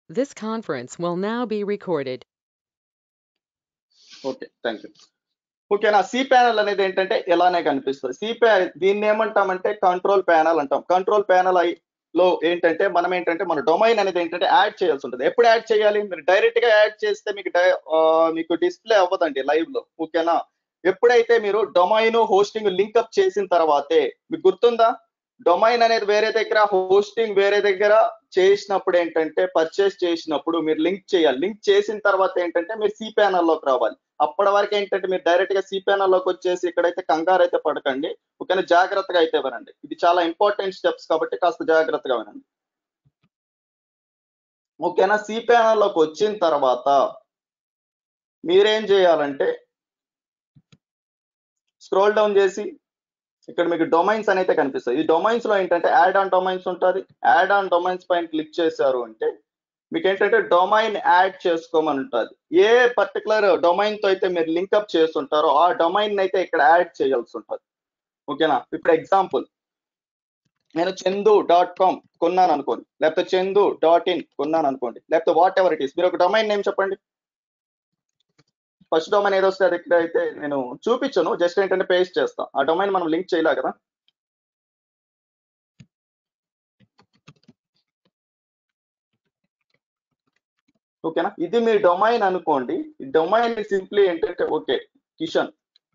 This conference will now be recorded. Okay thank you ఓకేనా C panel అనేది ఏంటంటే ఇలానే కనిపిస్తుంది సి ప్యానల్ దీన్ని ఏమంటామంటే కంట్రోల్ ప్యానల్ అంటాం కంట్రోల్ ప్యానల్ లో ఏంటంటే మనం ఏంటంటే మన డొమైన్ అనేది ఏంటంటే యాడ్ చేయాల్సి ఉంటుంది ఎప్పుడు యాడ్ చేయాలి మీరు డైరెక్ట్ గా యాడ్ చేస్తే మీకు డై- ఆ, మీకు డిస్ప్లే అవ్వదండి లైవ్ లో ఓకేనా ఎప్పుడైతే మీరు డొమైన్ హోస్టింగ్ లింక్అప్ చేసిన తర్వాతే మీకు గుర్తుందా డొమైన్ అనేది వేరే దగ్గర హోస్టింగ్ వేరే దగ్గర చేసినప్పుడు ఏంటంటే పర్చేస్ చేసినప్పుడు మీరు లింక్ చేయాలి లింక్ చేసిన తర్వాత ఏంటంటే మీరు సి లోకి రావాలి అప్పటి వరకు ఏంటంటే మీరు డైరెక్ట్ గా సి లోకి వచ్చేసి ఇక్కడైతే కంగారు అయితే పడకండి ఓకేనా జాగ్రత్తగా అయితే వినండి ఇది చాలా ఇంపార్టెంట్ స్టెప్స్ కాబట్టి కాస్త జాగ్రత్తగా వినండి ఓకేనా సి లోకి వచ్చిన తర్వాత మీరేం చేయాలంటే స్క్రోల్ డౌన్ చేసి ఇక్కడ మీకు డొమైన్స్ అని అయితే కనిపిస్తుంది ఈ డొమైన్స్ లో ఏంటంటే యాడ్ ఆన్ డొమైన్స్ ఉంటుంది యాడ్ ఆన్ డొమైన్స్ పైన క్లిక్ చేశారు అంటే మీకు ఏంటంటే డొమైన్ యాడ్ చేసుకోమని ఉంటుంది ఏ పర్టికులర్ డొమైన్ తో అయితే మీరు లింక్అప్ చేస్తుంటారో ఆ డొమైన్ అయితే ఇక్కడ యాడ్ చేయాల్సి ఉంటుంది ఓకేనా ఇప్పుడు ఎగ్జాంపుల్ నేను చందు డాట్ కామ్ కొన్నాను అనుకోండి లేకపోతే చందు డాట్ ఇన్ కొన్నాను అనుకోండి లేకపోతే వాట్ ఎవర్ ఇట్ ఈస్ మీరు ఒక డొమైన్ నేమ్ చెప్పండి ఫస్ట్ డొమైన్ ఏదో వస్తే అది ఇక్కడ అయితే నేను చూపించను జస్ట్ ఏంటంటే పేస్ట్ చేస్తాం ఆ డొమైన్ మనం లింక్ చేయలే కదా ఓకేనా ఇది మీ డొమైన్ అనుకోండి ఈ డొమైన్ సింప్లీ ఏంటంటే okay Kishan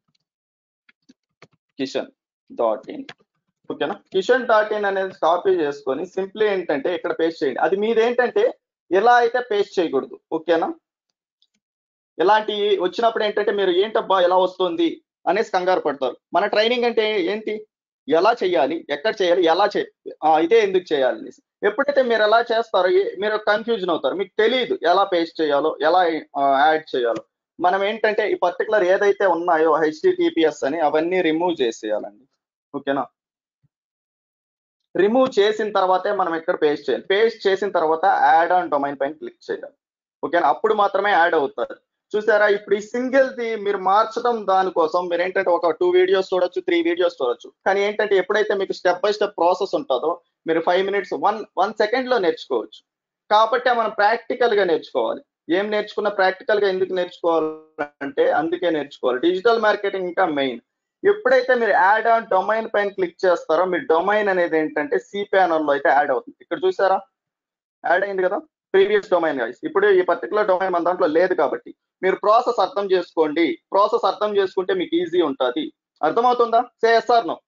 Kishan dot in ఓకేనా కిషన్ డాట్ ఇన్ అనేది కాపీ చేసుకొని సింప్లీ ఏంటంటే ఇక్కడ పేస్ట్ చేయండి అది మీది ఏంటంటే ఎలా అయితే పేస్ట్ చేయకూడదు ఓకేనా ఇలాంటి వచ్చినప్పుడు ఏంటంటే మీరు ఏంటబ్బా ఎలా వస్తుంది అనేసి కంగారు పడతారు మన ట్రైనింగ్ అంటే ఏంటి ఎలా చేయాలి ఎక్కడ చేయాలి ఎలా చే ఆ, ఇదే ఎందుకు చేయాలి అనేసి. ఎప్పుడైతే మీరు ఎలా చేస్తారో ఏ- మీరు కన్ఫ్యూజన్ అవుతారు మీకు తెలియదు ఎలా పేస్ట్ చేయాలో ఎలా యాడ్ చేయాలో మనం ఏంటంటే ఈ పర్టికులర్ ఏదైతే ఉన్నాయో హెచ్డిటిపిఎస్ అని అవన్నీ రిమూవ్ చేసేయాలండి ఓకేనా రిమూవ్ చేసిన తర్వాతే మనం ఇక్కడ పేస్ట్ చేయాలి పేస్ట్ చేసిన తర్వాత యాడ్ ఆన్ డొమైన్ పైన క్లిక్ చేయాలి ఓకేనా అప్పుడు మాత్రమే యాడ్ అవుతుంది చూసారా ఇప్పుడు ఈ సింగిల్ ది మీరు మార్చడం దానికోసం మీరు ఏంటంటే ఒక టూ వీడియోస్ చూడొచ్చు త్రీ వీడియోస్ చూడొచ్చు కానీ ఏంటంటే ఎప్పుడైతే మీకు స్టెప్ బై స్టెప్ ప్రాసెస్ ఉంటుందో మీరు five minutes one one second లో నేర్చుకోవచ్చు కాబట్టి మనం ప్రాక్టికల్ గా నేర్చుకోవాలి ఏం నేర్చుకున్న ప్రాక్టికల్ గా ఎందుకు నేర్చుకోవాలంటే అందుకే నేర్చుకోవాలి డిజిటల్ మార్కెటింగ్ ఇంకా మెయిన్ ఎప్పుడైతే మీరు యాడ్ ఆన్ డొమైన్ పైన క్లిక్ చేస్తారో మీ డొమైన్ అనేది ఏంటంటే సి లో అయితే యాడ్ అవుతుంది ఇక్కడ చూసారా యాడ్ అయింది కదా ప్రీవియస్ డొమైన్ గైస్ ఇప్పుడు ఈ పర్టికులర్ డొమైన్ మన దాంట్లో లేదు కాబట్టి మీరు ప్రాసెస్ అర్థం చేసుకోండి ప్రాసెస్ అర్థం చేసుకుంటే మీకు ఈజీ ఉంటుంది అర్థమవుతుందా say yes or no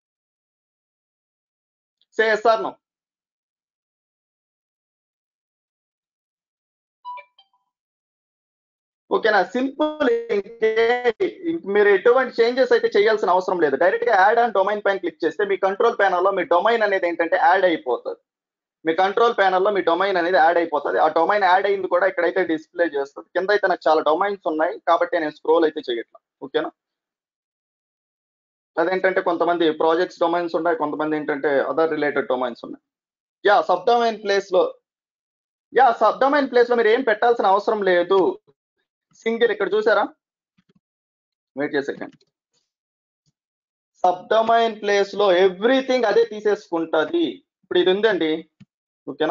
say yes or no ఓకేనా సింపుల్ మీరు ఎటువంటి చేంజెస్ అయితే చేయాల్సిన అవసరం లేదు డైరెక్ట్ గా యాడ్ ఆన్ డొమైన్ పైన క్లిక్ చేస్తే మీ కంట్రోల్ ప్యానల్లో మీ డొమైన్ అనేది ఏంటంటే యాడ్ అయిపోతుంది మీ కంట్రోల్ ప్యానల్లో మీ డొమైన్ అనేది యాడ్ అయిపోతుంది ఆ డొమైన్ యాడ్ అయింది కూడా ఇక్కడైతే డిస్ప్లే చేస్తుంది కింద అయితే నాకు చాలా డొమైన్స్ ఉన్నాయి కాబట్టి నేను స్క్రోల్ అయితే చేయట్లా ఓకేనా అదేంటంటే కొంతమంది ప్రాజెక్ట్స్ డొమైన్స్ ఉన్నాయి కొంతమంది ఏంటంటే అదర్ రిలేటెడ్ డొమైన్స్ ఉన్నాయి యా సబ్ డొమైన్ ప్లేస్ లో యా సబ్ డొమైన్ ప్లేస్ లో మీరు ఏం పెట్టాల్సిన అవసరం లేదు సింగిల్ ఇక్కడ చూసారా వెయిట్ చేసేకండి సబ్ డొమైన్ ప్లేస్ లో ఎవ్రీథింగ్ అదే తీసేసుకుంటది ఇప్పుడు ఇది ఉందండి ఓకేనా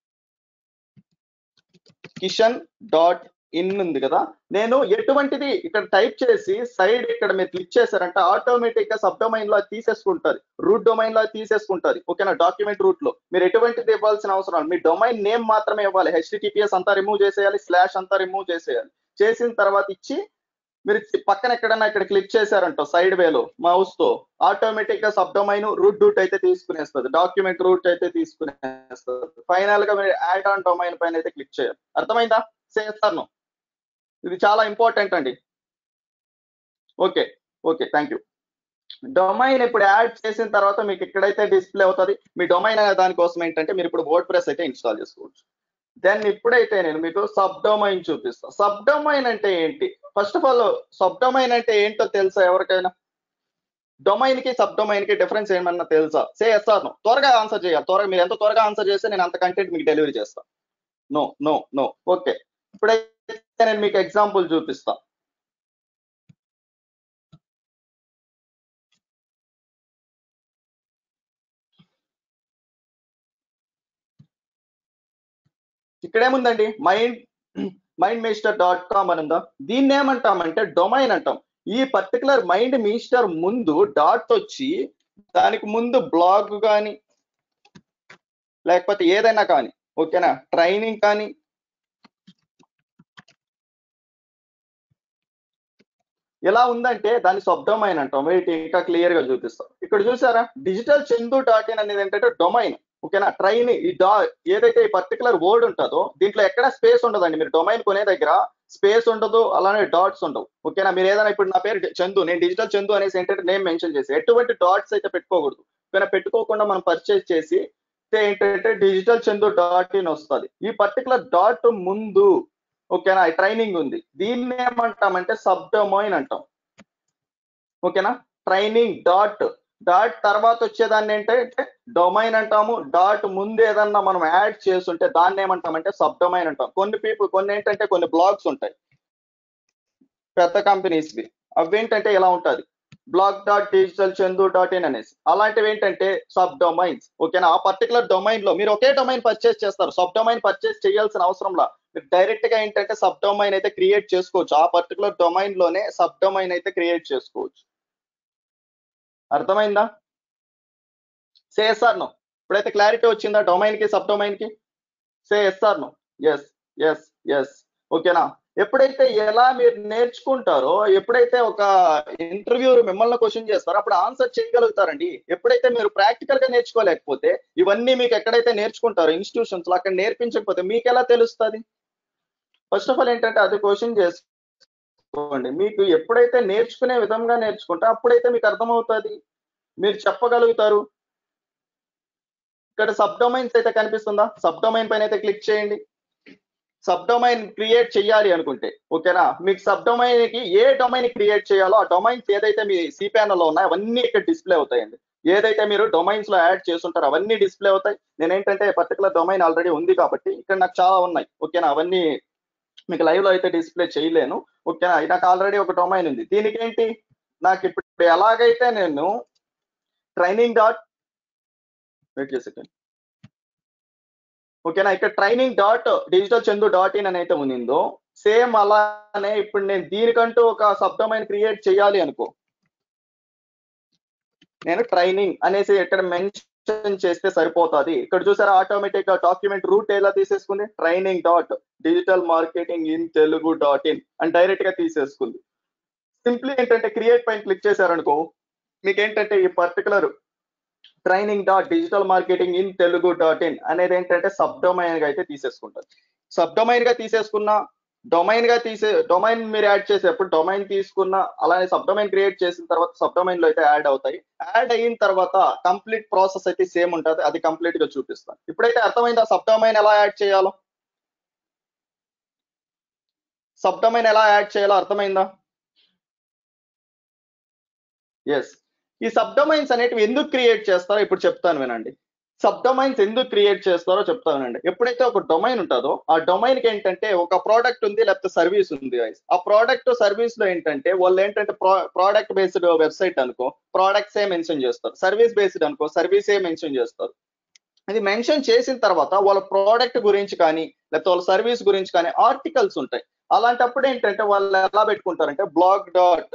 కిషన్ డాట్ ఇన్ ఉంది కదా నేను ఎటువంటిది ఇక్కడ టైప్ చేసి సైడ్ ఇక్కడ మీరు క్లిక్ చేశారంటే ఆటోమేటిక్ గా సబ్ డొమైన్ లో అది తీసేసుకుంటారు రూట్ డొమైన్ లో అది తీసేసుకుంటారు ఓకేనా డాక్యుమెంట్ రూట్ లో మీరు ఎటువంటిది ఇవ్వాల్సిన అవసరం లేదు. మీ డొమైన్ నేమ్ మాత్రమే ఇవ్వాలి హెచ్టిటిపిఎస్ అంతా రిమూవ్ చేసేయాలి స్లాష్ అంతా రిమూవ్ చేసేయాలి చేసిన తర్వాత ఇచ్చి మీరు పక్కన ఎక్కడన్నా ఇక్కడ క్లిక్ చేశారంట సైడ్ వేలో మౌస్ తో ఆటోమేటిక్ గా సబ్ డొమైన్ రూట్ రూట్ అయితే తీసుకునేస్తుంది డాక్యుమెంట్ రూట్ అయితే తీసుకునేస్తుంది ఫైనల్ గా మీరు యాడ్ ఆన్ డొమైన్ పైన అయితే క్లిక్ చేయాలి అర్థమైందా చేస్తాను ఇది చాలా ఇంపార్టెంట్ అండి okay okay thank you domain ఇప్పుడు యాడ్ చేసిన తర్వాత మీకు ఎక్కడైతే డిస్ప్లే అవుతుంది మీ డొమైన్ అనే దానికోసం ఏంటంటే మీరు ఇప్పుడు వర్డ్ ప్రెస్ అయితే ఇన్స్టాల్ చేసుకోవచ్చు దెన్ ఇప్పుడైతే నేను మీకు సబ్ డొమైన్ చూపిస్తాను సబ్ డొమైన్ అంటే ఏంటి first of all sub domain అంటే ఏంటో తెలుసా ఎవరికైనా డొమైన్ కి సబ్ డొమైన్ కి డిఫరెన్స్ ఏమన్నా తెలుసా సే ఎస్ఆర్ నో త్వరగా ఆన్సర్ చేయాలి త్వరగా మీరు ఎంత త్వరగా ఆన్సర్ చేస్తే నేను అంత కంటెంట్ మీకు డెలివరీ చేస్తాను నో నో నో ఓకే ఇప్పుడైతే నేను మీకు ఎగ్జాంపుల్ చూపిస్తా ఇక్కడ ఏముందండి mind mind minister dot com అని ఉందా దీన్ని ఏమంటామంటే డొమైన్ అంటాం ఈ పర్టికులర్ మైండ్ మినిస్టర్ ముందు డాట్ వచ్చి దానికి ముందు బ్లాగ్ కానీ లేకపోతే ఏదైనా కానీ ఓకేనా ట్రైనింగ్ కానీ ఎలా ఉందంటే దాన్ని సబ్డొమైన్ అంటాం వెయిట్ ఇంకా క్లియర్ గా చూపిస్తాం ఇక్కడ చూసారా డిజిటల్ చందు డాట్ ఇన్ అనేది ఏంటంటే డొమైన్ ఓకేనా ట్రైన్ ఈ డా ఏదైతే ఈ పర్టికులర్ వర్డ్ ఉంటుందో దీంట్లో ఎక్కడ స్పేస్ ఉండదండి మీరు డొమైన్ కొనే దగ్గర స్పేస్ ఉండదు అలానే డాట్స్ ఉండవు ఓకేనా మీరు ఏదైనా ఇప్పుడు నా పేరు చందు నేను డిజిటల్ చందు అనేసి ఏంటంటే నేమ్ మెన్షన్ చేసి ఎటువంటి డాట్స్ అయితే పెట్టుకోకూడదు ఓకేనా పెట్టుకోకుండా మనం పర్చేస్ చేసి ఏంటంటే డిజిటల్ చందు డాట్ ఇన్ వస్తుంది ఈ పర్టికులర్ డాట్ ముందు ఓకేనా ట్రైనింగ్ ఉంది దీన్ని ఏమంటామంటే సబ్ డొమైన్ అంటాం ఓకేనా ట్రైనింగ్ డాట్ డాట్ తర్వాత వచ్చేదాన్ని ఏంటంటే డొమైన్ అంటాము డాట్ ముందు ఏదన్నా మనం యాడ్ చేస్తుంటే దాన్ని ఏమంటామంటే సబ్ డొమైన్ అంటాం కొన్ని పీపుల్ కొన్ని ఏంటంటే కొన్ని బ్లాగ్స్ ఉంటాయి పెద్ద కంపెనీస్ వి అవి ఏంటంటే ఇలా ఉంటది blog dot digital Chandu dot in అనేసి అలాంటివి ఏంటంటే సబ్ డొమైన్స్ ఓకేనా ఆ పర్టికులర్ డొమైన్ లో మీరు ఒకే డొమైన్ పర్చేస్ చేస్తారు సబ్ డొమైన్ పర్చేస్ చేయాల్సిన అవసరంలా మీరు డైరెక్ట్ గా ఏంటంటే సబ్ డొమైన్ అయితే క్రియేట్ చేసుకోవచ్చు ఆ పర్టికులర్ డొమైన్ లోనే సబ్ డొమైన్ అయితే క్రియేట్ చేసుకోవచ్చు అర్థమైందా సే ఎస్ఆర్ నో ఇప్పుడైతే క్లారిటీ వచ్చిందా డొమైన్ కి సబ్ డొమైన్ కి say yes or no yes yes yes ఓకేనా ఎప్పుడైతే ఎలా మీరు నేర్చుకుంటారో ఎప్పుడైతే ఒక ఇంటర్వ్యూ మిమ్మల్ని క్వశ్చన్ చేస్తారో అప్పుడు ఆన్సర్ చేయగలుగుతారండి ఎప్పుడైతే మీరు ప్రాక్టికల్ గా నేర్చుకోలేకపోతే ఇవన్నీ మీకు ఎక్కడైతే నేర్చుకుంటారో ఇన్స్టిట్యూషన్స్ లో అక్కడ నేర్పించకపోతే మీకు ఎలా తెలుస్తుంది ఫస్ట్ ఆఫ్ ఆల్ ఏంటంటే అది క్వశ్చన్ చేసుకోండి మీకు ఎప్పుడైతే నేర్చుకునే విధంగా నేర్చుకుంటే అప్పుడైతే మీకు అర్థమవుతుంది మీరు చెప్పగలుగుతారు ఇక్కడ సబ్ డొమైన్స్ అయితే కనిపిస్తుందా సబ్ డొమైన్ పైన అయితే క్లిక్ చేయండి సబ్ డొమైన్ క్రియేట్ చేయాలి అనుకుంటే ఓకేనా మీకు సబ్ డొమైన్ కి ఏ డొమైన్ క్రియేట్ చేయాలో ఆ డొమైన్స్ ఏదైతే మీ సి ప్యానల్ లో ఉన్నాయో అవన్నీ ఇక్కడ డిస్ప్లే అవుతాయండి ఏదైతే మీరు డొమైన్స్ లో యాడ్ చేస్తుంటారో అవన్నీ డిస్ప్లే అవుతాయి నేను ఏంటంటే పర్టికులర్ డొమైన్ ఆల్రెడీ ఉంది కాబట్టి ఇక్కడ నాకు చాలా ఉన్నాయి ఓకేనా అవన్నీ మీకు లైవ్ లో అయితే డిస్ప్లే చేయలేను ఓకేనా నాకు ఆల్రెడీ ఒక డొమైన్ ఉంది దీనికి ఏంటి నాకు ఇప్పుడు ఎలాగైతే నేను ట్రైనింగ్ డాట్ వెయిట్ చేసి ఓకేనా ఇక్కడ training dot digital Chandu dot in అని అయితే ఉందో సేమ్ అలానే ఇప్పుడు నేను దీనికంటూ ఒక సబ్ డొమైన్ క్రియేట్ చేయాలి అనుకో నేను ట్రైనింగ్ అనేసి ఇక్కడ మెన్షన్ చేస్తే సరిపోతుంది ఇక్కడ చూసారా ఆటోమేటిక్ గా డాక్యుమెంట్ రూట్ ఎలా తీసేసుకుంది training dot digital marketing in Telugu dot in అని డైరెక్ట్ గా తీసేసుకుంది సింప్లీ ఏంటంటే క్రియేట్ పైన క్లిక్ చేశారనుకో మీకు ఏంటంటే ఈ particular training dot digital marketing in Telugu dot in అనేది ఏంటంటే సబ్ డొమైన్ గా అయితే తీసేసుకుంటారు సబ్ డొమైన్ గా తీసేసుకున్న డొమైన్ గా తీసే డొమైన్ మీరు యాడ్ చేసేప్పుడు డొమైన్ తీసుకున్న అలానే సబ్ డొమైన్ క్రియేట్ చేసిన తర్వాత సబ్ డొమైన్ లో అయితే యాడ్ అవుతాయి యాడ్ అయిన తర్వాత కంప్లీట్ ప్రాసెస్ అయితే సేమ్ ఉంటుంది అది కంప్లీట్ గా చూపిస్తాను ఇప్పుడైతే అర్థమైందా సబ్ డొమైన్ ఎలా యాడ్ చేయాలో సబ్ డొమైన్ ఎలా యాడ్ చేయాలో అర్థమైందా ఎస్ ఈ సబ్ డొమైన్స్ అనేటివి ఎందుకు క్రియేట్ చేస్తారో ఇప్పుడు చెప్తాను వినండి సబ్ డొమైన్స్ ఎందుకు క్రియేట్ చేస్తారో చెప్తాను వినండి ఎప్పుడైతే ఒక డొమైన్ ఉంటుందో ఆ డొమైన్ కి ఏంటంటే ఒక ప్రోడక్ట్ ఉంది లేకపోతే సర్వీస్ ఉంది guys. ఆ ప్రోడక్ట్ సర్వీస్ లో ఏంటంటే వాళ్ళు ఏంటంటే ప్రోడక్ట్ బేస్డ్ వెబ్సైట్ అనుకో ప్రోడక్ట్స్ ఏ మెన్షన్ చేస్తారు సర్వీస్ బేస్డ్ అనుకో సర్వీస్ ఏ మెన్షన్ చేస్తారు అది మెన్షన్ చేసిన తర్వాత వాళ్ళ ప్రోడక్ట్ గురించి కానీ లేకపోతే వాళ్ళ సర్వీస్ గురించి కానీ ఆర్టికల్స్ ఉంటాయి అలాంటప్పుడు ఏంటంటే వాళ్ళు ఎలా పెట్టుకుంటారంటే blog dot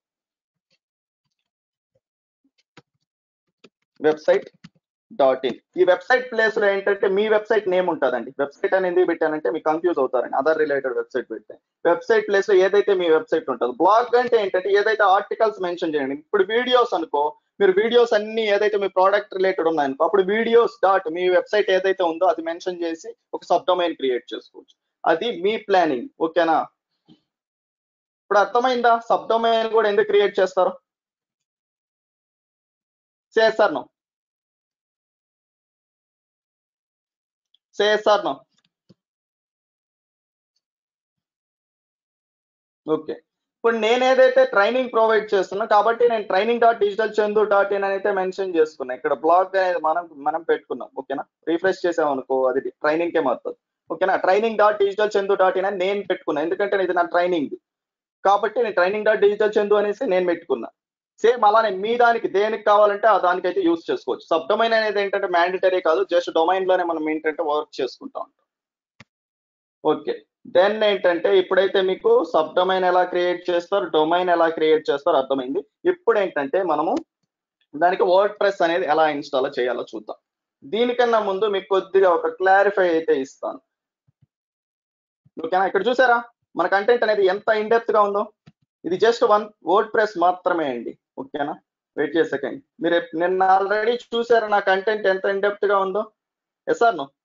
website dot in ఈ వెబ్సైట్ ప్లేస్ లో ఏంటంటే మీ వెబ్సైట్ నేమ్ ఉంటుందండి వెబ్సైట్ అని ఎందుకు పెట్టానంటే మీకు కన్ఫ్యూజ్ అవుతారండి అదర్ రిలేటెడ్ వెబ్సైట్ పెడితే వెబ్సైట్ ప్లేస్ లో ఏదైతే మీ వెబ్సైట్ ఉంటుంది బ్లాగ్ అంటే ఏంటంటే ఏదైతే ఆర్టికల్స్ మెన్షన్ చేయండి ఇప్పుడు వీడియోస్ అనుకో మీరు వీడియోస్ అన్ని ఏదైతే మీ ప్రోడక్ట్ రిలేటెడ్ ఉన్నాయనుకో అప్పుడు వీడియోస్ డాట్ మీ వెబ్సైట్ ఏదైతే ఉందో అది మెన్షన్ చేసి ఒక సబ్ డొమైన్ క్రియేట్ చేసుకోవచ్చు అది మీ ప్లానింగ్ ఓకేనా ఇప్పుడు అర్థమైందా సబ్ డొమైన్ కూడా ఎందుకు క్రియేట్ చేస్తారు చేస్తారు నో చేస్తారు నో ఓకే ఇప్పుడు నేను ఏదైతే ట్రైనింగ్ ప్రొవైడ్ చేస్తున్నా కాబట్టి నేను training dot digital Chandu dot in అయితే మెన్షన్ చేసుకున్నా ఇక్కడ బ్లాగ్ అనేది మనం మనం పెట్టుకున్నాం ఓకేనా రీఫ్రెష్ చేసాం అనుకో అది ట్రైనింగ్ కే మారుతుంది ఓకేనా training dot digital Chandu dot in అని నేను పెట్టుకున్నా ఎందుకంటే ఇది నా ట్రైనింగ్ కాబట్టి నేను ట్రైనింగ్ డాట్ డిజిటల్ చందు అనేసి నేను పెట్టుకున్నా సేమ్ అలానే మీ దానికి దేనికి కావాలంటే ఆ దానికైతే యూస్ చేసుకోవచ్చు సబ్ డొమైన్ అనేది ఏంటంటే మ్యాండటరీ కాదు జస్ట్ డొమైన్ లోనే మనం ఏంటంటే వర్క్ చేసుకుంటాం ఓకే దెన్ ఏంటంటే ఇప్పుడైతే మీకు సబ్ డొమైన్ ఎలా క్రియేట్ చేస్తారు డొమైన్ ఎలా క్రియేట్ చేస్తారు అర్థమైంది ఇప్పుడు ఏంటంటే మనము దానికి వర్డ్ ప్రెస్ అనేది ఎలా ఇన్స్టాల్ చేయాలో చూద్దాం దీనికన్నా ముందు మీకు కొద్దిగా ఒక క్లారిఫై అయితే ఇస్తాను ఓకేనా ఇక్కడ చూసారా మన కంటెంట్ అనేది ఎంత ఇన్డెప్త్ గా ఉందో ఇది జస్ట్ వన్ వర్డ్ ప్రెస్ మాత్రమే అండి ఓకేనా వెయిట్ చేయ సెకండ్ మీరు ఎప్- నిన్న ఆల్రెడీ చూసారా నా కంటెంట్ ఎంత ఇన్డెప్త్ గా ఉందో ఎస్ సార్ నో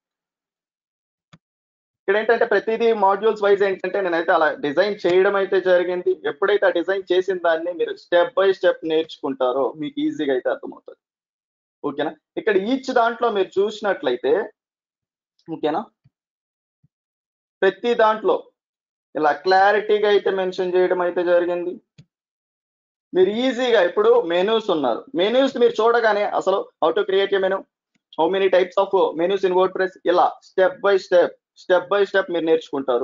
ఇక్కడ ఏంటంటే ప్రతిదీ మాడ్యూల్స్ వైజ్ ఏంటంటే నేనైతే అలా డిజైన్ చేయడం అయితే జరిగింది ఎప్పుడైతే ఆ డిజైన్ చేసిన దాన్ని మీరు స్టెప్ బై స్టెప్ నేర్చుకుంటారో మీకు ఈజీగా అయితే అర్థమవుతుంది ఓకేనా ఇక్కడ ఈచ్ దాంట్లో మీరు చూసినట్లయితే ఓకేనా ప్రతి దాంట్లో ఇలా క్లారిటీగా అయితే మెన్షన్ చేయడం అయితే జరిగింది మీరు ఈజీగా ఇప్పుడు మెనూస్ ఉన్నారు మెనూస్ మీరు చూడగానే అసలు how to create a menu how many types of menus in WordPress ఇలా step by step step by step మీరు నేర్చుకుంటారు